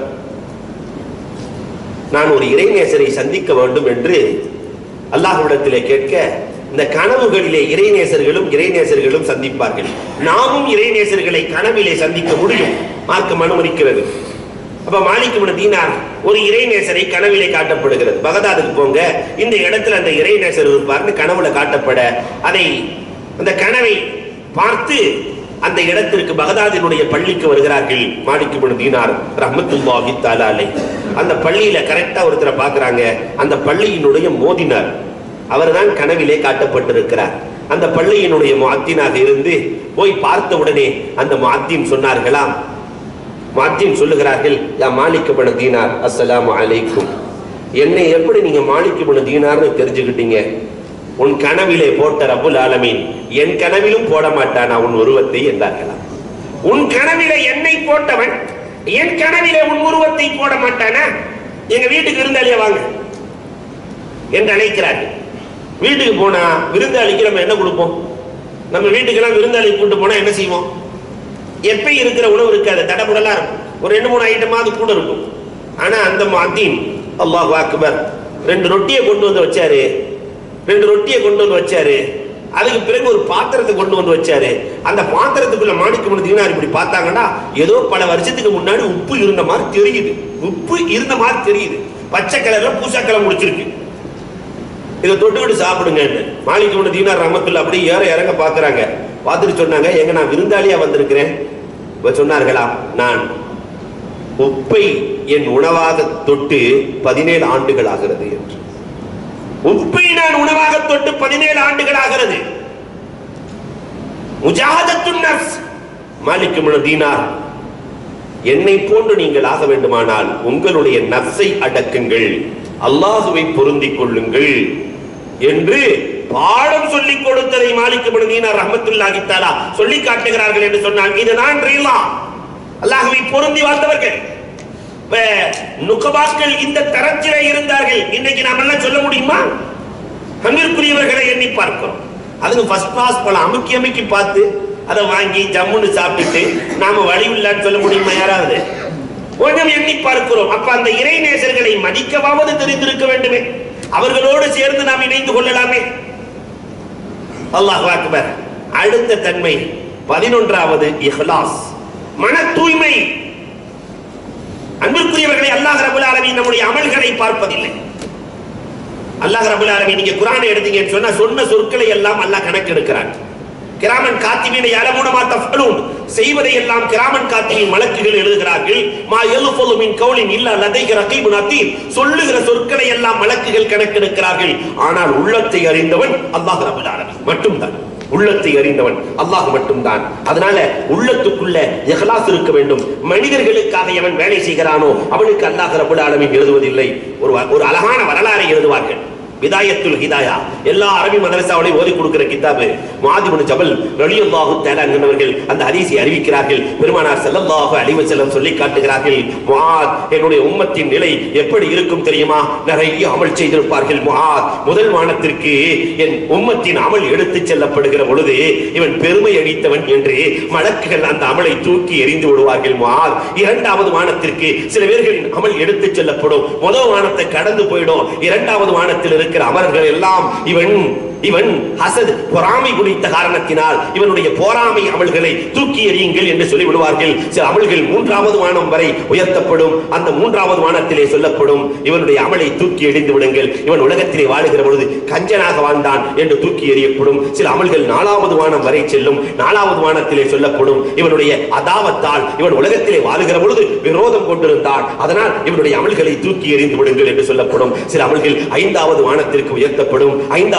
நான் ஒரு இறைநேசரை சந்திக்க வேண்டும் என்று அல்லாஹ்விடத்திலே கேட்க இந்த கனவுகளிலே இறைநேசர்களும் இறைநேசர்களும் சந்திப்பார்கள் நாமும் இறைநேசர்களை கனவிலே சந்திக்க முடியும் மார்க்கம் அனுமதிக்கிறது அப்ப மாலிக் இப்னு தீனார் ஒரு இறைநேசரை கனவிலே காட்டப்படுகிறது பகதாதுக்கு போங்க இந்த இடத்துல அந்த இறைநேசர் இருப்பார்னு கனவுல காட்டப்பட அதை அந்த கனவை பார்த்து அந்த இடத்திற்கு பகதாதினுடைய பள்ளிக்கு வருகிறார்கள் மாலிக் இப்னு தீனார் ரஹ்மத்துல்லாஹி தஆலா அலைஹி அந்த பள்ளியில கரெக்டா ஒருத்தரை பார்க்கறாங்க அந்த பள்ளியினுடைய மோதினார் அவர்தான் கனவிலே காட்டப்பட்டிருக்கிறார் அந்த பள்ளியினுடைய முஅத்தினாக இருந்து போய் பார்த்த உடனே அந்த முஅத்தின் சொன்னார்களாம் முஅத்தின் சொல்லுகிறார்கள் யா மாலிக் இப்னு தீனார் அஸ்ஸலாமு அலைக்கும் என்னை எப்படி நீங்க மாலிக் இப்னு தீனார்னு தெரிஞ்சுக்கிட்டீங்க உன் கனவிலே போட்ட ரப்புல் ஆலமீன் என் கனவிலும் போட மாட்டானா உன் உருவத்தை என்றார்களாம் உன் கனவிலே என்னை போட்டவன் என் கனவிலே உன் உருவத்தை போட மாட்டானா எங்க வீட்டுக்கு விருந்தாளியா வாங்க என்று அழைக்கிறார்கள் வீட்டுக்கு போனா விருந்தாளிக்கு நம்ம என்ன கொடுப்போம் நம்ம வீட்டுக்கெல்லாம் விருந்தாளி கூட்டு போனா என்ன செய்வோம் எப்ப இருக்கிற உணவு இருக்காது தடபுடலா இருக்கும் ஒரு ரெண்டு மூணு ஐட்டமாவது கூட இருக்கும் ஆனா அந்த மாத்தீன் அல்லாஹ் அக்பர் ரெண்டு ரொட்டியை கொண்டு வந்து வச்சாரு ரெண்டு ரொட்டியை கொண்டு வந்து வச்சாரு அதுக்கு பிறகு ஒரு பாத்திரத்தை கொண்டு வந்து வச்சாரு அந்த பாத்திரத்துக்குள்ள மாணிக்க முடியுதுன்னா இப்படி பார்த்தாங்கன்னா ஏதோ பல வருஷத்துக்கு முன்னாடி உப்பு இருந்த மாதிரி தெரியுது உப்பு இருந்த மாதிரி தெரியுது பச்சை கலர்ல பூசா கலர் முடிச்சிருக்கு இதை தொட்டுக்கிட்டு சாப்பிடுங்க மாலிக் இப்னு தீனார் ரஹமத்துல்லா அப்படியே ஏற இறங்க பாக்குறாங்க பார்த்துட்டு சொன்னாங்க எங்க நான் விருந்தாளியா வந்திருக்கிறேன் இப்ப சொன்னார்களாம் நான் உப்பை என் உணவாக தொட்டு பதினேழு ஆண்டுகள் ஆகிறது என்று உப்பை நான் உணவாக தொட்டு பதினேழு ஆண்டுகள் ஆகிறது முஜாஹதத்துன் நஃப்ஸ் மாலிக் இப்னு தீனார் என்னை போன்று நீங்கள் ஆக வேண்டுமானால் உங்களுடைய நஃப்ஸை அடக்குங்கள் அல்லாஹுவை பொருந்திக் கொள்ளுங்கள் என்று பாடம் சொல்லிக் கொடுத்ததை மாலிக் இப்னு தீனார் ரஹ்மத்துல்லாஹி தஆலா சொல்லி காட்டுகிறார்கள் என்று சொன்னான் இது நான் ரீலா அல்லாஹுவை பொருந்தி வாழ்ந்தவர்கள் இப்ப நுகபாக்கள் இந்த தரத்திலே இருந்தார்கள் இன்னைக்கு நாம எல்லாம் சொல்ல முடியுமா அன்பிற்குரியவர்களை எண்ணி பார்க்கிறோம் அதுக்கு ஃபர்ஸ்ட் கிளாஸ் பழம் அமுக்கி அமுக்கி பார்த்து அதை வாங்கி ஜம்முன்னு சாப்பிட்டுட்டு நாம வழி இல்லைன்னு சொல்ல முடியுமா யாராவது கொஞ்சம் எண்ணி பார்க்கிறோம் அப்ப அந்த இறை நேசர்களை மதிக்கவாவது தெரிந்திருக்க வேண்டுமே அவர்களோடு சேர்ந்து நாம் இணைந்து கொள்ளலாமே அல்லாஹ் அக்பர் அடுத்த தன்மை பதினொன்றாவது இஹ்லாஸ் மன தூய்மை அன்பிற்குரியவர்களை அல்லாஹ் ரபுல் ஆலமீன் நம்முடைய அமல்களை பார்ப்பதில்லை அல்லாஹ் ரபுல் ஆலமீன் நீங்க குர்ஆனை எடுத்தீங்கன்னு சொன்னா சொன்ன சொற்களை எல்லாம் அல்லாஹ் கணக்கெடுக்கிறான் கிராமன் காத்திபீன யலமுனமா தஃபலூன் செய்வதை எல்லாம் கிராமன் காத்திபின் மலக்குகள் எழுதுகிறார்கள் மா யல்ஃபலு மின் கௌலின் இல்லா லதைஹி ரகீபுன் அதீத் சொல்லுகிற சொற்களை எல்லாம் மலக்குகள் கணக்கெடுக்கிறார்கள் ஆனால் உள்ளத்தை அறிந்தவன் அல்லாஹ் ரபுல் ஆலமீன் மட்டும்தான் உள்ளத்தை அறிந்தவன் அல்லாஹ் மட்டும்தான் அதனால உள்ளத்துக்குள்ள இஹ்லாஸ் இருக்க வேண்டும் மனிதர்களுக்காக எவன் வேலை செய்கிறானோ அவனுக்கு அல்லாஹ் ரபுல் ஆலமீன் எழுதுவதில்லை ஒரு ஒரு அழகான வரலாறை எழுதுவார்கள் விதாயத்துல் ஹிதாயா எல்லா அரபி மதரசாவோட ஓதி கொடுக்கிற கிதாபு மாதிபுன் ஜபல் ரலியல்லாஹு தஆலா என்பவர்கள் அந்த ஹதீஸை அறிவிக்கிறார்கள் பெருமானார் ஸல்லல்லாஹு அலைஹி வஸல்லம் சொல்லி காட்டுகிறார்கள் முஆத் என்னுடைய உம்மத்தின் நிலை எப்படி இருக்கும் தெரியுமா நிறைய அமல் செய்திருப்பார்கள் முஆத் முதல் வானத்திற்கு என் உம்மத்தின் அமல் எடுத்துச் செல்லப்படுகிற பொழுது இவன் பெருமை அடித்தவன் என்று மலக்குகள் அந்த அமலை தூக்கி எறிந்து விடுவார்கள் முஆத் இரண்டாவது வானத்திற்கு சில பேர்களின் அமல் எடுத்துச் செல்லப்படும் முதல் வானத்தை கடந்து போயிடும் இரண்டாவது வானத்தில் இருக்கிற அமரர்கள் எல்லாம் இவன் இவன் ஹசத் பொறாமை குறித்த காரணத்தினால் இவனுடைய பொறாமை அமல்களை தூக்கி எறியுங்கள் என்று சொல்லி விடுவார்கள் சில அமல்கள் மூன்றாவது வானம் வரை உயர்த்தப்படும் அந்த மூன்றாவது வானத்திலே சொல்லப்படும் இவனுடைய அமலை தூக்கி எறிந்து விடுங்கள் இவன் உலகத்திலே வாழுகிற பொழுது கஞ்சனாக வாழ்ந்தான் என்று தூக்கி எறியப்படும் சில அமல்கள் நாலாவது வானம் வரை செல்லும் நாலாவது வானத்திலே சொல்லப்படும் இவனுடைய அதாவத்தால் இவன் உலகத்திலே வாழுகிற பொழுது விரோதம் கொண்டிருந்தான் அதனால் இவனுடைய அமல்களை தூக்கி எறிந்து விடுங்கள் என்று சொல்லப்படும் சில அமல்கள் ஐந்தாவது வானத்திற்கு உயர்த்தப்படும் ஐந்தாவது வானத்தில்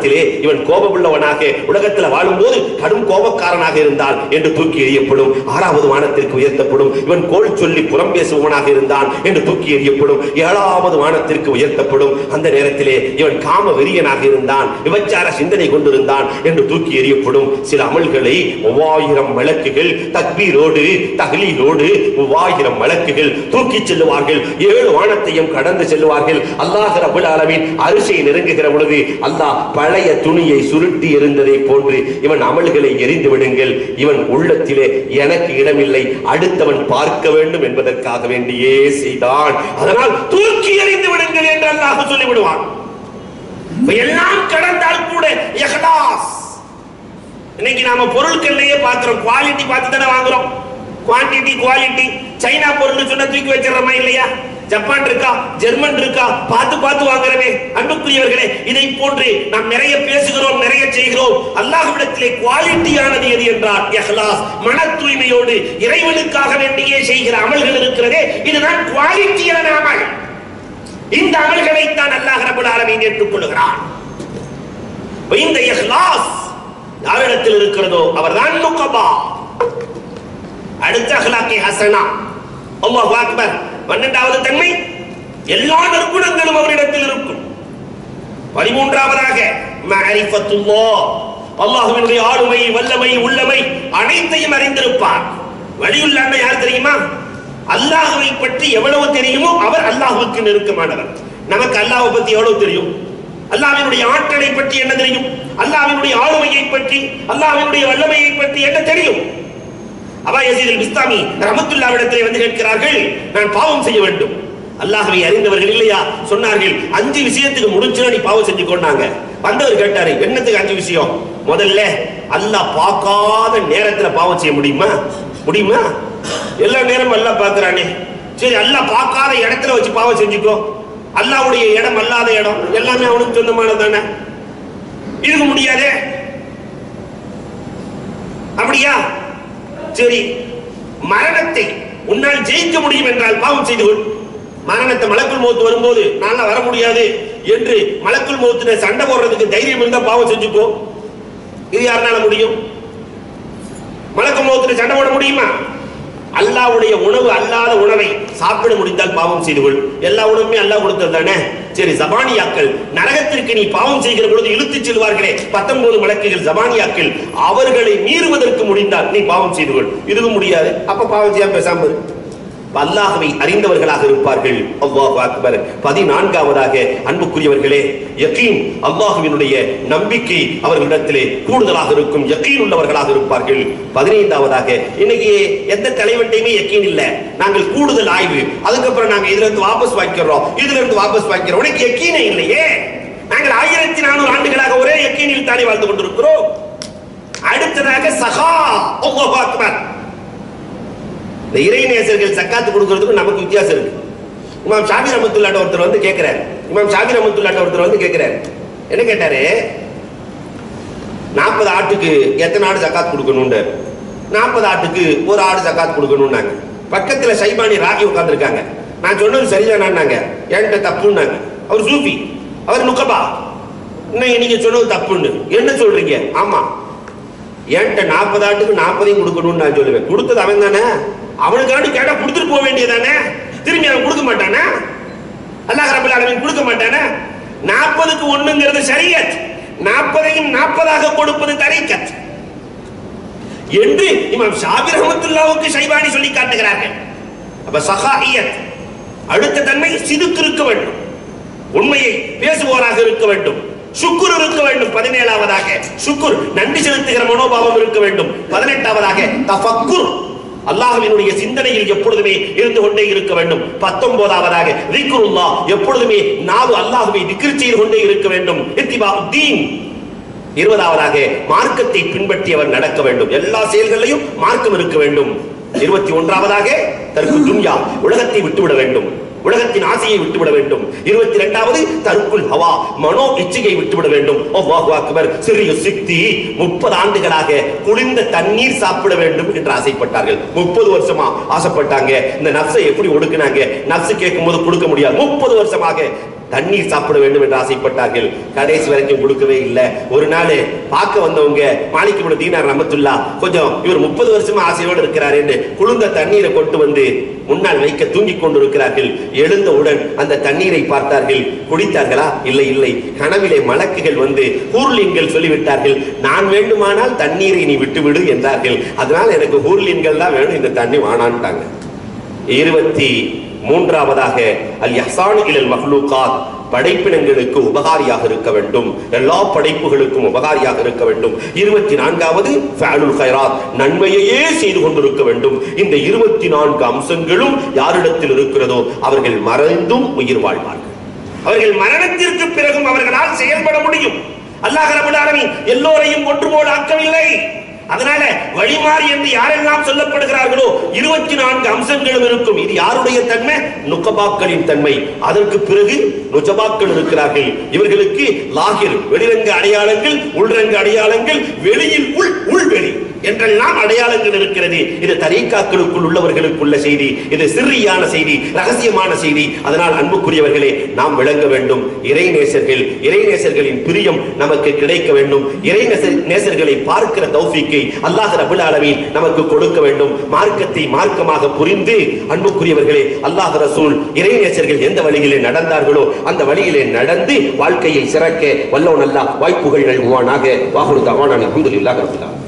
மாதத்திலே இவன் கோபமுள்ளவனாக உலகத்தில் வாழும்போது கடும் கோபக்காரனாக இருந்தால் என்று தூக்கி எறியப்படும் ஆறாவது வானத்திற்கு உயர்த்தப்படும் இவன் கோல் சொல்லி புறம் பேசுபவனாக இருந்தான் என்று தூக்கி எறியப்படும் ஏழாவது வானத்திற்கு உயர்த்தப்படும் அந்த நேரத்திலே இவன் காம வெறியனாக இருந்தான் விபச்சார சிந்தனை கொண்டிருந்தான் என்று தூக்கி எறியப்படும் சில அமல்களை மூவாயிரம் வழக்குகள் தக்பீரோடு தஹ்லீலோடு மூவாயிரம் வழக்குகள் தூக்கி செல்லுவார்கள் ஏழு வானத்தையும் கடந்து செல்லுவார்கள் அல்லாஹ் ரபுல் ஆலமீன் அரிசை நெருங்குகிற பொழுது அல்லாஹ் பழைய துணியை சுருட்டி எறிந்ததை போன்று இவன் அமல்களை எரிந்து விடுங்கள் இவன் உள்ளத்திலே எனக்கு இடமில்லை அடுத்தவன் பார்க்க வேண்டும் என்பதற்காக வேண்டியே செய்தான் அதனால் தூக்கி எறிந்து விடுங்கள் என்று அல்லாஹ் சொல்லி விடுவான் இப்ப எல்லாம் கடந்தால் கூட இஹ்லாஸ் இன்னைக்கு நாம பொருட்கள்லயே பாக்குறோம் குவாலிட்டி பார்த்து தானே வாங்குறோம் குவான்டிட்டி குவாலிட்டி சைனா பொருள் சொன்னா தூக்கி வச்சிடறோமா இல்லையா ஜப்பான் இருக்கா ஜெர்மன் இருக்கா பார்த்து பார்த்து வாங்குறவே அன்புக்குரியவர்களே இதை போன்று நாம் நிறைய பேசுகிறோம் நிறைய செய்கிறோம் அல்லாஹ்விடத்திலே குவாலிட்டியானது எது என்றால் இஹ்லாஸ் மன தூய்மையோடு இறைவனுக்காக வேண்டியே செய்கிற அமல்கள் இருக்கிறதே இதுதான் குவாலிட்டியான அமல் இந்த அமல்களை தான் அல்லாஹ் ரபுல் ஆலமீன் ஏற்றுக்கொள்கிறான் இப்ப இந்த இஹ்லாஸ் யாரிடத்தில் இருக்கிறதோ அவர்தான் நுகபா அடுத்த அஹ்லாக்கி ஹசனா அல்லாஹ் அக்பர் பன்னெண்டாவது தன்மை எல்லா நற்குணங்களும் அவரிடத்தில் இருக்கும் பதிமூன்றாவதாக மஅரிஃபத்துல்லாஹ் அல்லாஹ்வினுடைய ஆளுமை வல்லமை உள்ளமை அனைத்தையும் அறிந்திருப்பார் வழியுள்ளாண்மை யார் தெரியுமா அல்லாஹ்வை பற்றி எவ்வளவு தெரியுமோ அவர் அல்லாஹ்வுக்கு நெருக்கமானவர் நமக்கு அல்லாஹ்வை பத்தி எவ்வளவு தெரியும் அல்லாஹ்வினுடைய ஆற்றலை பற்றி என்ன தெரியும் அல்லாஹ்வினுடைய ஆளுமையை பற்றி அல்லாஹ்வினுடைய வல்லமையை பற்றி என்ன தெரியும் அபா யசீத் பிஸ்தாமி ரஹமத்துல்லாவிடத்திலே வந்து கேட்கிறார்கள் நான் பாவம் செய்ய வேண்டும் அல்லாஹ்வை அறிந்தவர்கள் இல்லையா சொன்னார்கள் அஞ்சு விஷயத்துக்கு முடிஞ்சுனா நீ பாவம் செஞ்சு கொண்டாங்க வந்தவர் கேட்டாரு என்னத்துக்கு அஞ்சு விஷயம் முதல்ல அல்லாஹ் பார்க்காத நேரத்துல பாவம் செய்ய முடியுமா முடியுமா எல்லா நேரமும் அல்லாஹ் பார்க்கறானே சரி அல்லாஹ் பார்க்காத இடத்துல வச்சு பாவம் செஞ்சுக்கோ அல்லாஹ்வுடைய இடம் அல்லாத இடம் எல்லாமே அவனுக்கு சொந்தமானது தானே இருக்க முடியாதே அப்படியா சரி மரணத்தை உன்னால் ஜெயிக்க முடியும் என்றால் பாவம் செய்து கொள் மரணத்தை மலக்குள் மௌத்து வரும்போது நான் வர முடியாது என்று மலக்குள் மௌத்துல சண்டை போடுறதுக்கு தைரியம் இருந்தா பாவம் செஞ்சுக்கோ இது யாருனால முடியும் மலக்குள் மௌத்துல சண்டை போட முடியுமா அல்லாவுடைய உணவு அல்லாத உணவை சாப்பிட முடிந்தால் பாவம் செய்து கொள் எல்லா உணவுமே அல்லாஹ் கொடுத்தது தானே சரி ஜபானியாக்கள் நரகத்திற்கு நீ பாவம் செய்கிற பொழுது இழுத்துச் செல்வார்களே பத்தொன்பது மலக்குகள் ஜபானியாக்கள் அவர்களை மீறுவதற்கு முடிந்தால் நீ பாவம் செய்து கொள் இதுவும் முடியாது அப்ப பாவம் செய்யாம பேசாம இரு. அல்லாஹ்வை அறிந்தவர்களாக இருப்பார்கள் அல்லாஹ் அக்பர் பதினான்காவதாக அன்புக்குரியவர்களே யகீன் அல்லாஹ்வினுடைய நம்பிக்கை அவர்களிடத்திலே கூடுதலாக இருக்கும் யகீன் உள்ளவர்களாக இருப்பார்கள் பதினைந்தாவதாக இன்னைக்கு எந்த தலைவன்டையுமே யக்கீன் இல்ல நாங்கள் கூடுதல் ஆய்வு அதுக்கப்புறம் நாங்க இதுல இருந்து வாபஸ் வாங்கிக்கிறோம் இதுல இருந்து வாபஸ் வாங்கிக்கிறோம் உனக்கு யக்கீனே இல்லையே நாங்கள் ஆயிரத்தி நானூறு ஆண்டுகளாக ஒரே யக்கீனில் தானே வாழ்ந்து கொண்டிருக்கிறோம் அடுத்ததாக சஹா அல்லாஹ் அக்பர் இந்த இறைநேசர்கள் சக்காத்து கொடுக்கறதுக்கும் நமக்கு வித்தியாசம் இருக்கு இமாம் ஷாபி ரஹமத்துல்லாட்ட ஒருத்தர் வந்து கேட்கிறார் இமாம் ஷாபி ரஹமத்துல்லாட்ட ஒருத்தர் வந்து கேட்கிறார் என்ன கேட்டாரு நாற்பது ஆட்டுக்கு எத்தனை ஆடு சக்காத் கொடுக்கணும்னு நாற்பது ஆட்டுக்கு ஒரு ஆடு சக்காத் கொடுக்கணும்னாங்க பக்கத்துல சைபானி ராகி உட்கார்ந்திருக்காங்க நான் சொன்னது சரிதானாங்க என்கிட்ட தப்புன்னாங்க அவர் சூஃபி அவர் நுக்கபா இன்னும் நீங்க சொன்னது தப்புன்னு என்ன சொல்றீங்க ஆமா என்கிட்ட நாற்பது ஆட்டுக்கு நாற்பதையும் கொடுக்கணும்னு நான் சொல்லுவேன் கொடுத்தது அவன் தானே அவனுக்காண்டி கேட்டா கொடுத்துட்டு போக வேண்டியதானே திரும்பி அவன் கொடுக்க மாட்டானே அல்லாஹ் ரபுல் ஆலமீன் கொடுக்க மாட்டானே நாற்பதுக்கு ஒண்ணுங்கிறது சரியத் நாற்பதையும் நாற்பதாக கொடுப்பது தரீக்கத் என்று இமாம் ஷாபி ரஹமத்துல்லாவுக்கு ஷைபானி சொல்லி காட்டுகிறார்கள் அப்ப சஹாயியத் அடுத்த தன்மை சிதுக்கு இருக்க வேண்டும் உண்மையை பேசுவோராக இருக்க வேண்டும் சுக்குர் இருக்க வேண்டும் பதினேழாவதாக சுக்குர் நன்றி செலுத்துகிற மனோபாவம் இருக்க வேண்டும் பதினெட்டாவதாக தஃபக்குர் அல்லாஹ்வினுடைய சிந்தனையில் எப்பொழுதுமே இருந்து கொண்டே இருக்க வேண்டும் பத்தொன்பதாவதாக திக்ருல்லா எப்பொழுதுமே நாவு அல்லாஹ்வை திக்ர் செய்து கொண்டே இருக்க வேண்டும் இத்திபா தீன் இருபதாவதாக மார்க்கத்தை பின்பற்றி அவர் நடக்க வேண்டும் எல்லா செயல்களிலும் மார்க்கம் இருக்க வேண்டும் இருபத்தி ஒன்றாவதாக தற்கு துன்யா உலகத்தை விட்டுவிட வேண்டும் உலகத்தின் ஆசையை விட்டுவிட வேண்டும் இருபத்தி இரண்டாவது தற்குள் ஹவா மனோ இச்சையை விட்டுவிட வேண்டும் அல்லாஹு அக்பர் சிறிய சிக்தி முப்பது ஆண்டுகளாக குளிர்ந்த தண்ணீர் சாப்பிட வேண்டும் என்று ஆசைப்பட்டார்கள் முப்பது வருஷமா ஆசைப்பட்டாங்க இந்த நப்சை எப்படி ஒடுக்குனாங்க நப்சு கேட்கும் போது கொடுக்க முடியாது முப்பது வருஷமாக தண்ணீர் சாப்பிட வேண்டும் என்று ஆசைப்பட்டார்கள் கடைசி வரைக்கும் கொடுக்கவே இல்லை ஒரு நாள் பார்க்க வந்தவங்க மாலிக்கு தீனார் ரமத்துல்லா கொஞ்சம் இவர் முப்பது வருஷமா ஆசையோடு இருக்கிறார் என்று குளிர்ந்த தண்ணீரை கொண்டு வந்து முன்னால் வைக்க தூங்கிக் கொண்டிருக்கிறார்கள் எழுந்தவுடன் அந்த தண்ணீரை பார்த்தார்கள் குடித்தார்களா இல்லை இல்லை கனவிலே மலக்குகள் வந்து ஹூர்லின்கள் சொல்லிவிட்டார்கள் நான் வேண்டுமானால் தண்ணீரை நீ விட்டுவிடு என்றார்கள் அதனால் எனக்கு ஹூர்லின்கள் தான் வேணும் இந்த தண்ணி வானான்ட்டாங்க இருபத்தி மூன்றாவதாக அல் யஹ்சான் இலல் மஹ்லூகாத் படைப்பினங்களுக்கு உபகாரியாக இருக்க வேண்டும் எல்லா படைப்புகளுக்கும் உபகாரியாக இருக்க வேண்டும் இருபத்தி நான்காவது ஃபஅலுல் கைராத் நன்மையையே செய்து கொண்டிருக்க வேண்டும் இந்த இருபத்தி நான்கு அம்சங்களும் யாரிடத்தில் இருக்கிறதோ அவர்கள் மறைந்தும் உயிர் வாழ்வார்கள் அவர்கள் மரணத்திற்கு பிறகும் அவர்களால் செயல்பட முடியும் அல்லாஹ் ரபுல் ஆலமீன் எல்லோரையும் ஒன்று போல் ஆக்கவில்லை அதனால வழிமாறி என்று யாரெல்லாம் சொல்லப்படுகிறார்களோ இருபத்தி நான்கு அம்சங்களும் இருக்கும் இது யாருடைய தன்மை நுக்கபாக்களின் தன்மை அதற்கு பிறகு நுஜபாக்கள் இருக்கிறார்கள் இவர்களுக்கு லாகிர் வெளிரங்க அடையாளங்கள் உள்ரங்க அடையாளங்கள் வெளியில் உள் உள்வெளி என்றெல்லாம் அடையாளங்கள் இருக்கிறது இது தரீக்காக்களுக்குள் உள்ளவர்களுக்குள்ள செய்தி இது சிறியான செய்தி ரகசியமான செய்தி அதனால் அன்புக்குரியவர்களே நாம் விளங்க வேண்டும் இறை நேசர்கள் இறை நேசர்களின் பிரியம் நமக்கு கிடைக்க வேண்டும் இறை நேச- நேசர்களை பார்க்கிற தௌஃபீக்கை அல்லாஹ் ரபுல் ஆலமீன் நமக்கு கொடுக்க வேண்டும் மார்க்கத்தை மார்க்கமாக புரிந்து அன்புக்குரியவர்களே அல்லாஹ் ரசூல் இறை நேசர்கள் எந்த வழியிலே நடந்தார்களோ அந்த வழியிலே நடந்து வாழ்க்கையை சிறக்க வல்லவன் அல்லாஹ் வாய்ப்புகள் நல்குவானாக வாகுரு தவானான் அல்ஹம்துலில்லாஹ் ரபில் ஆலமீன்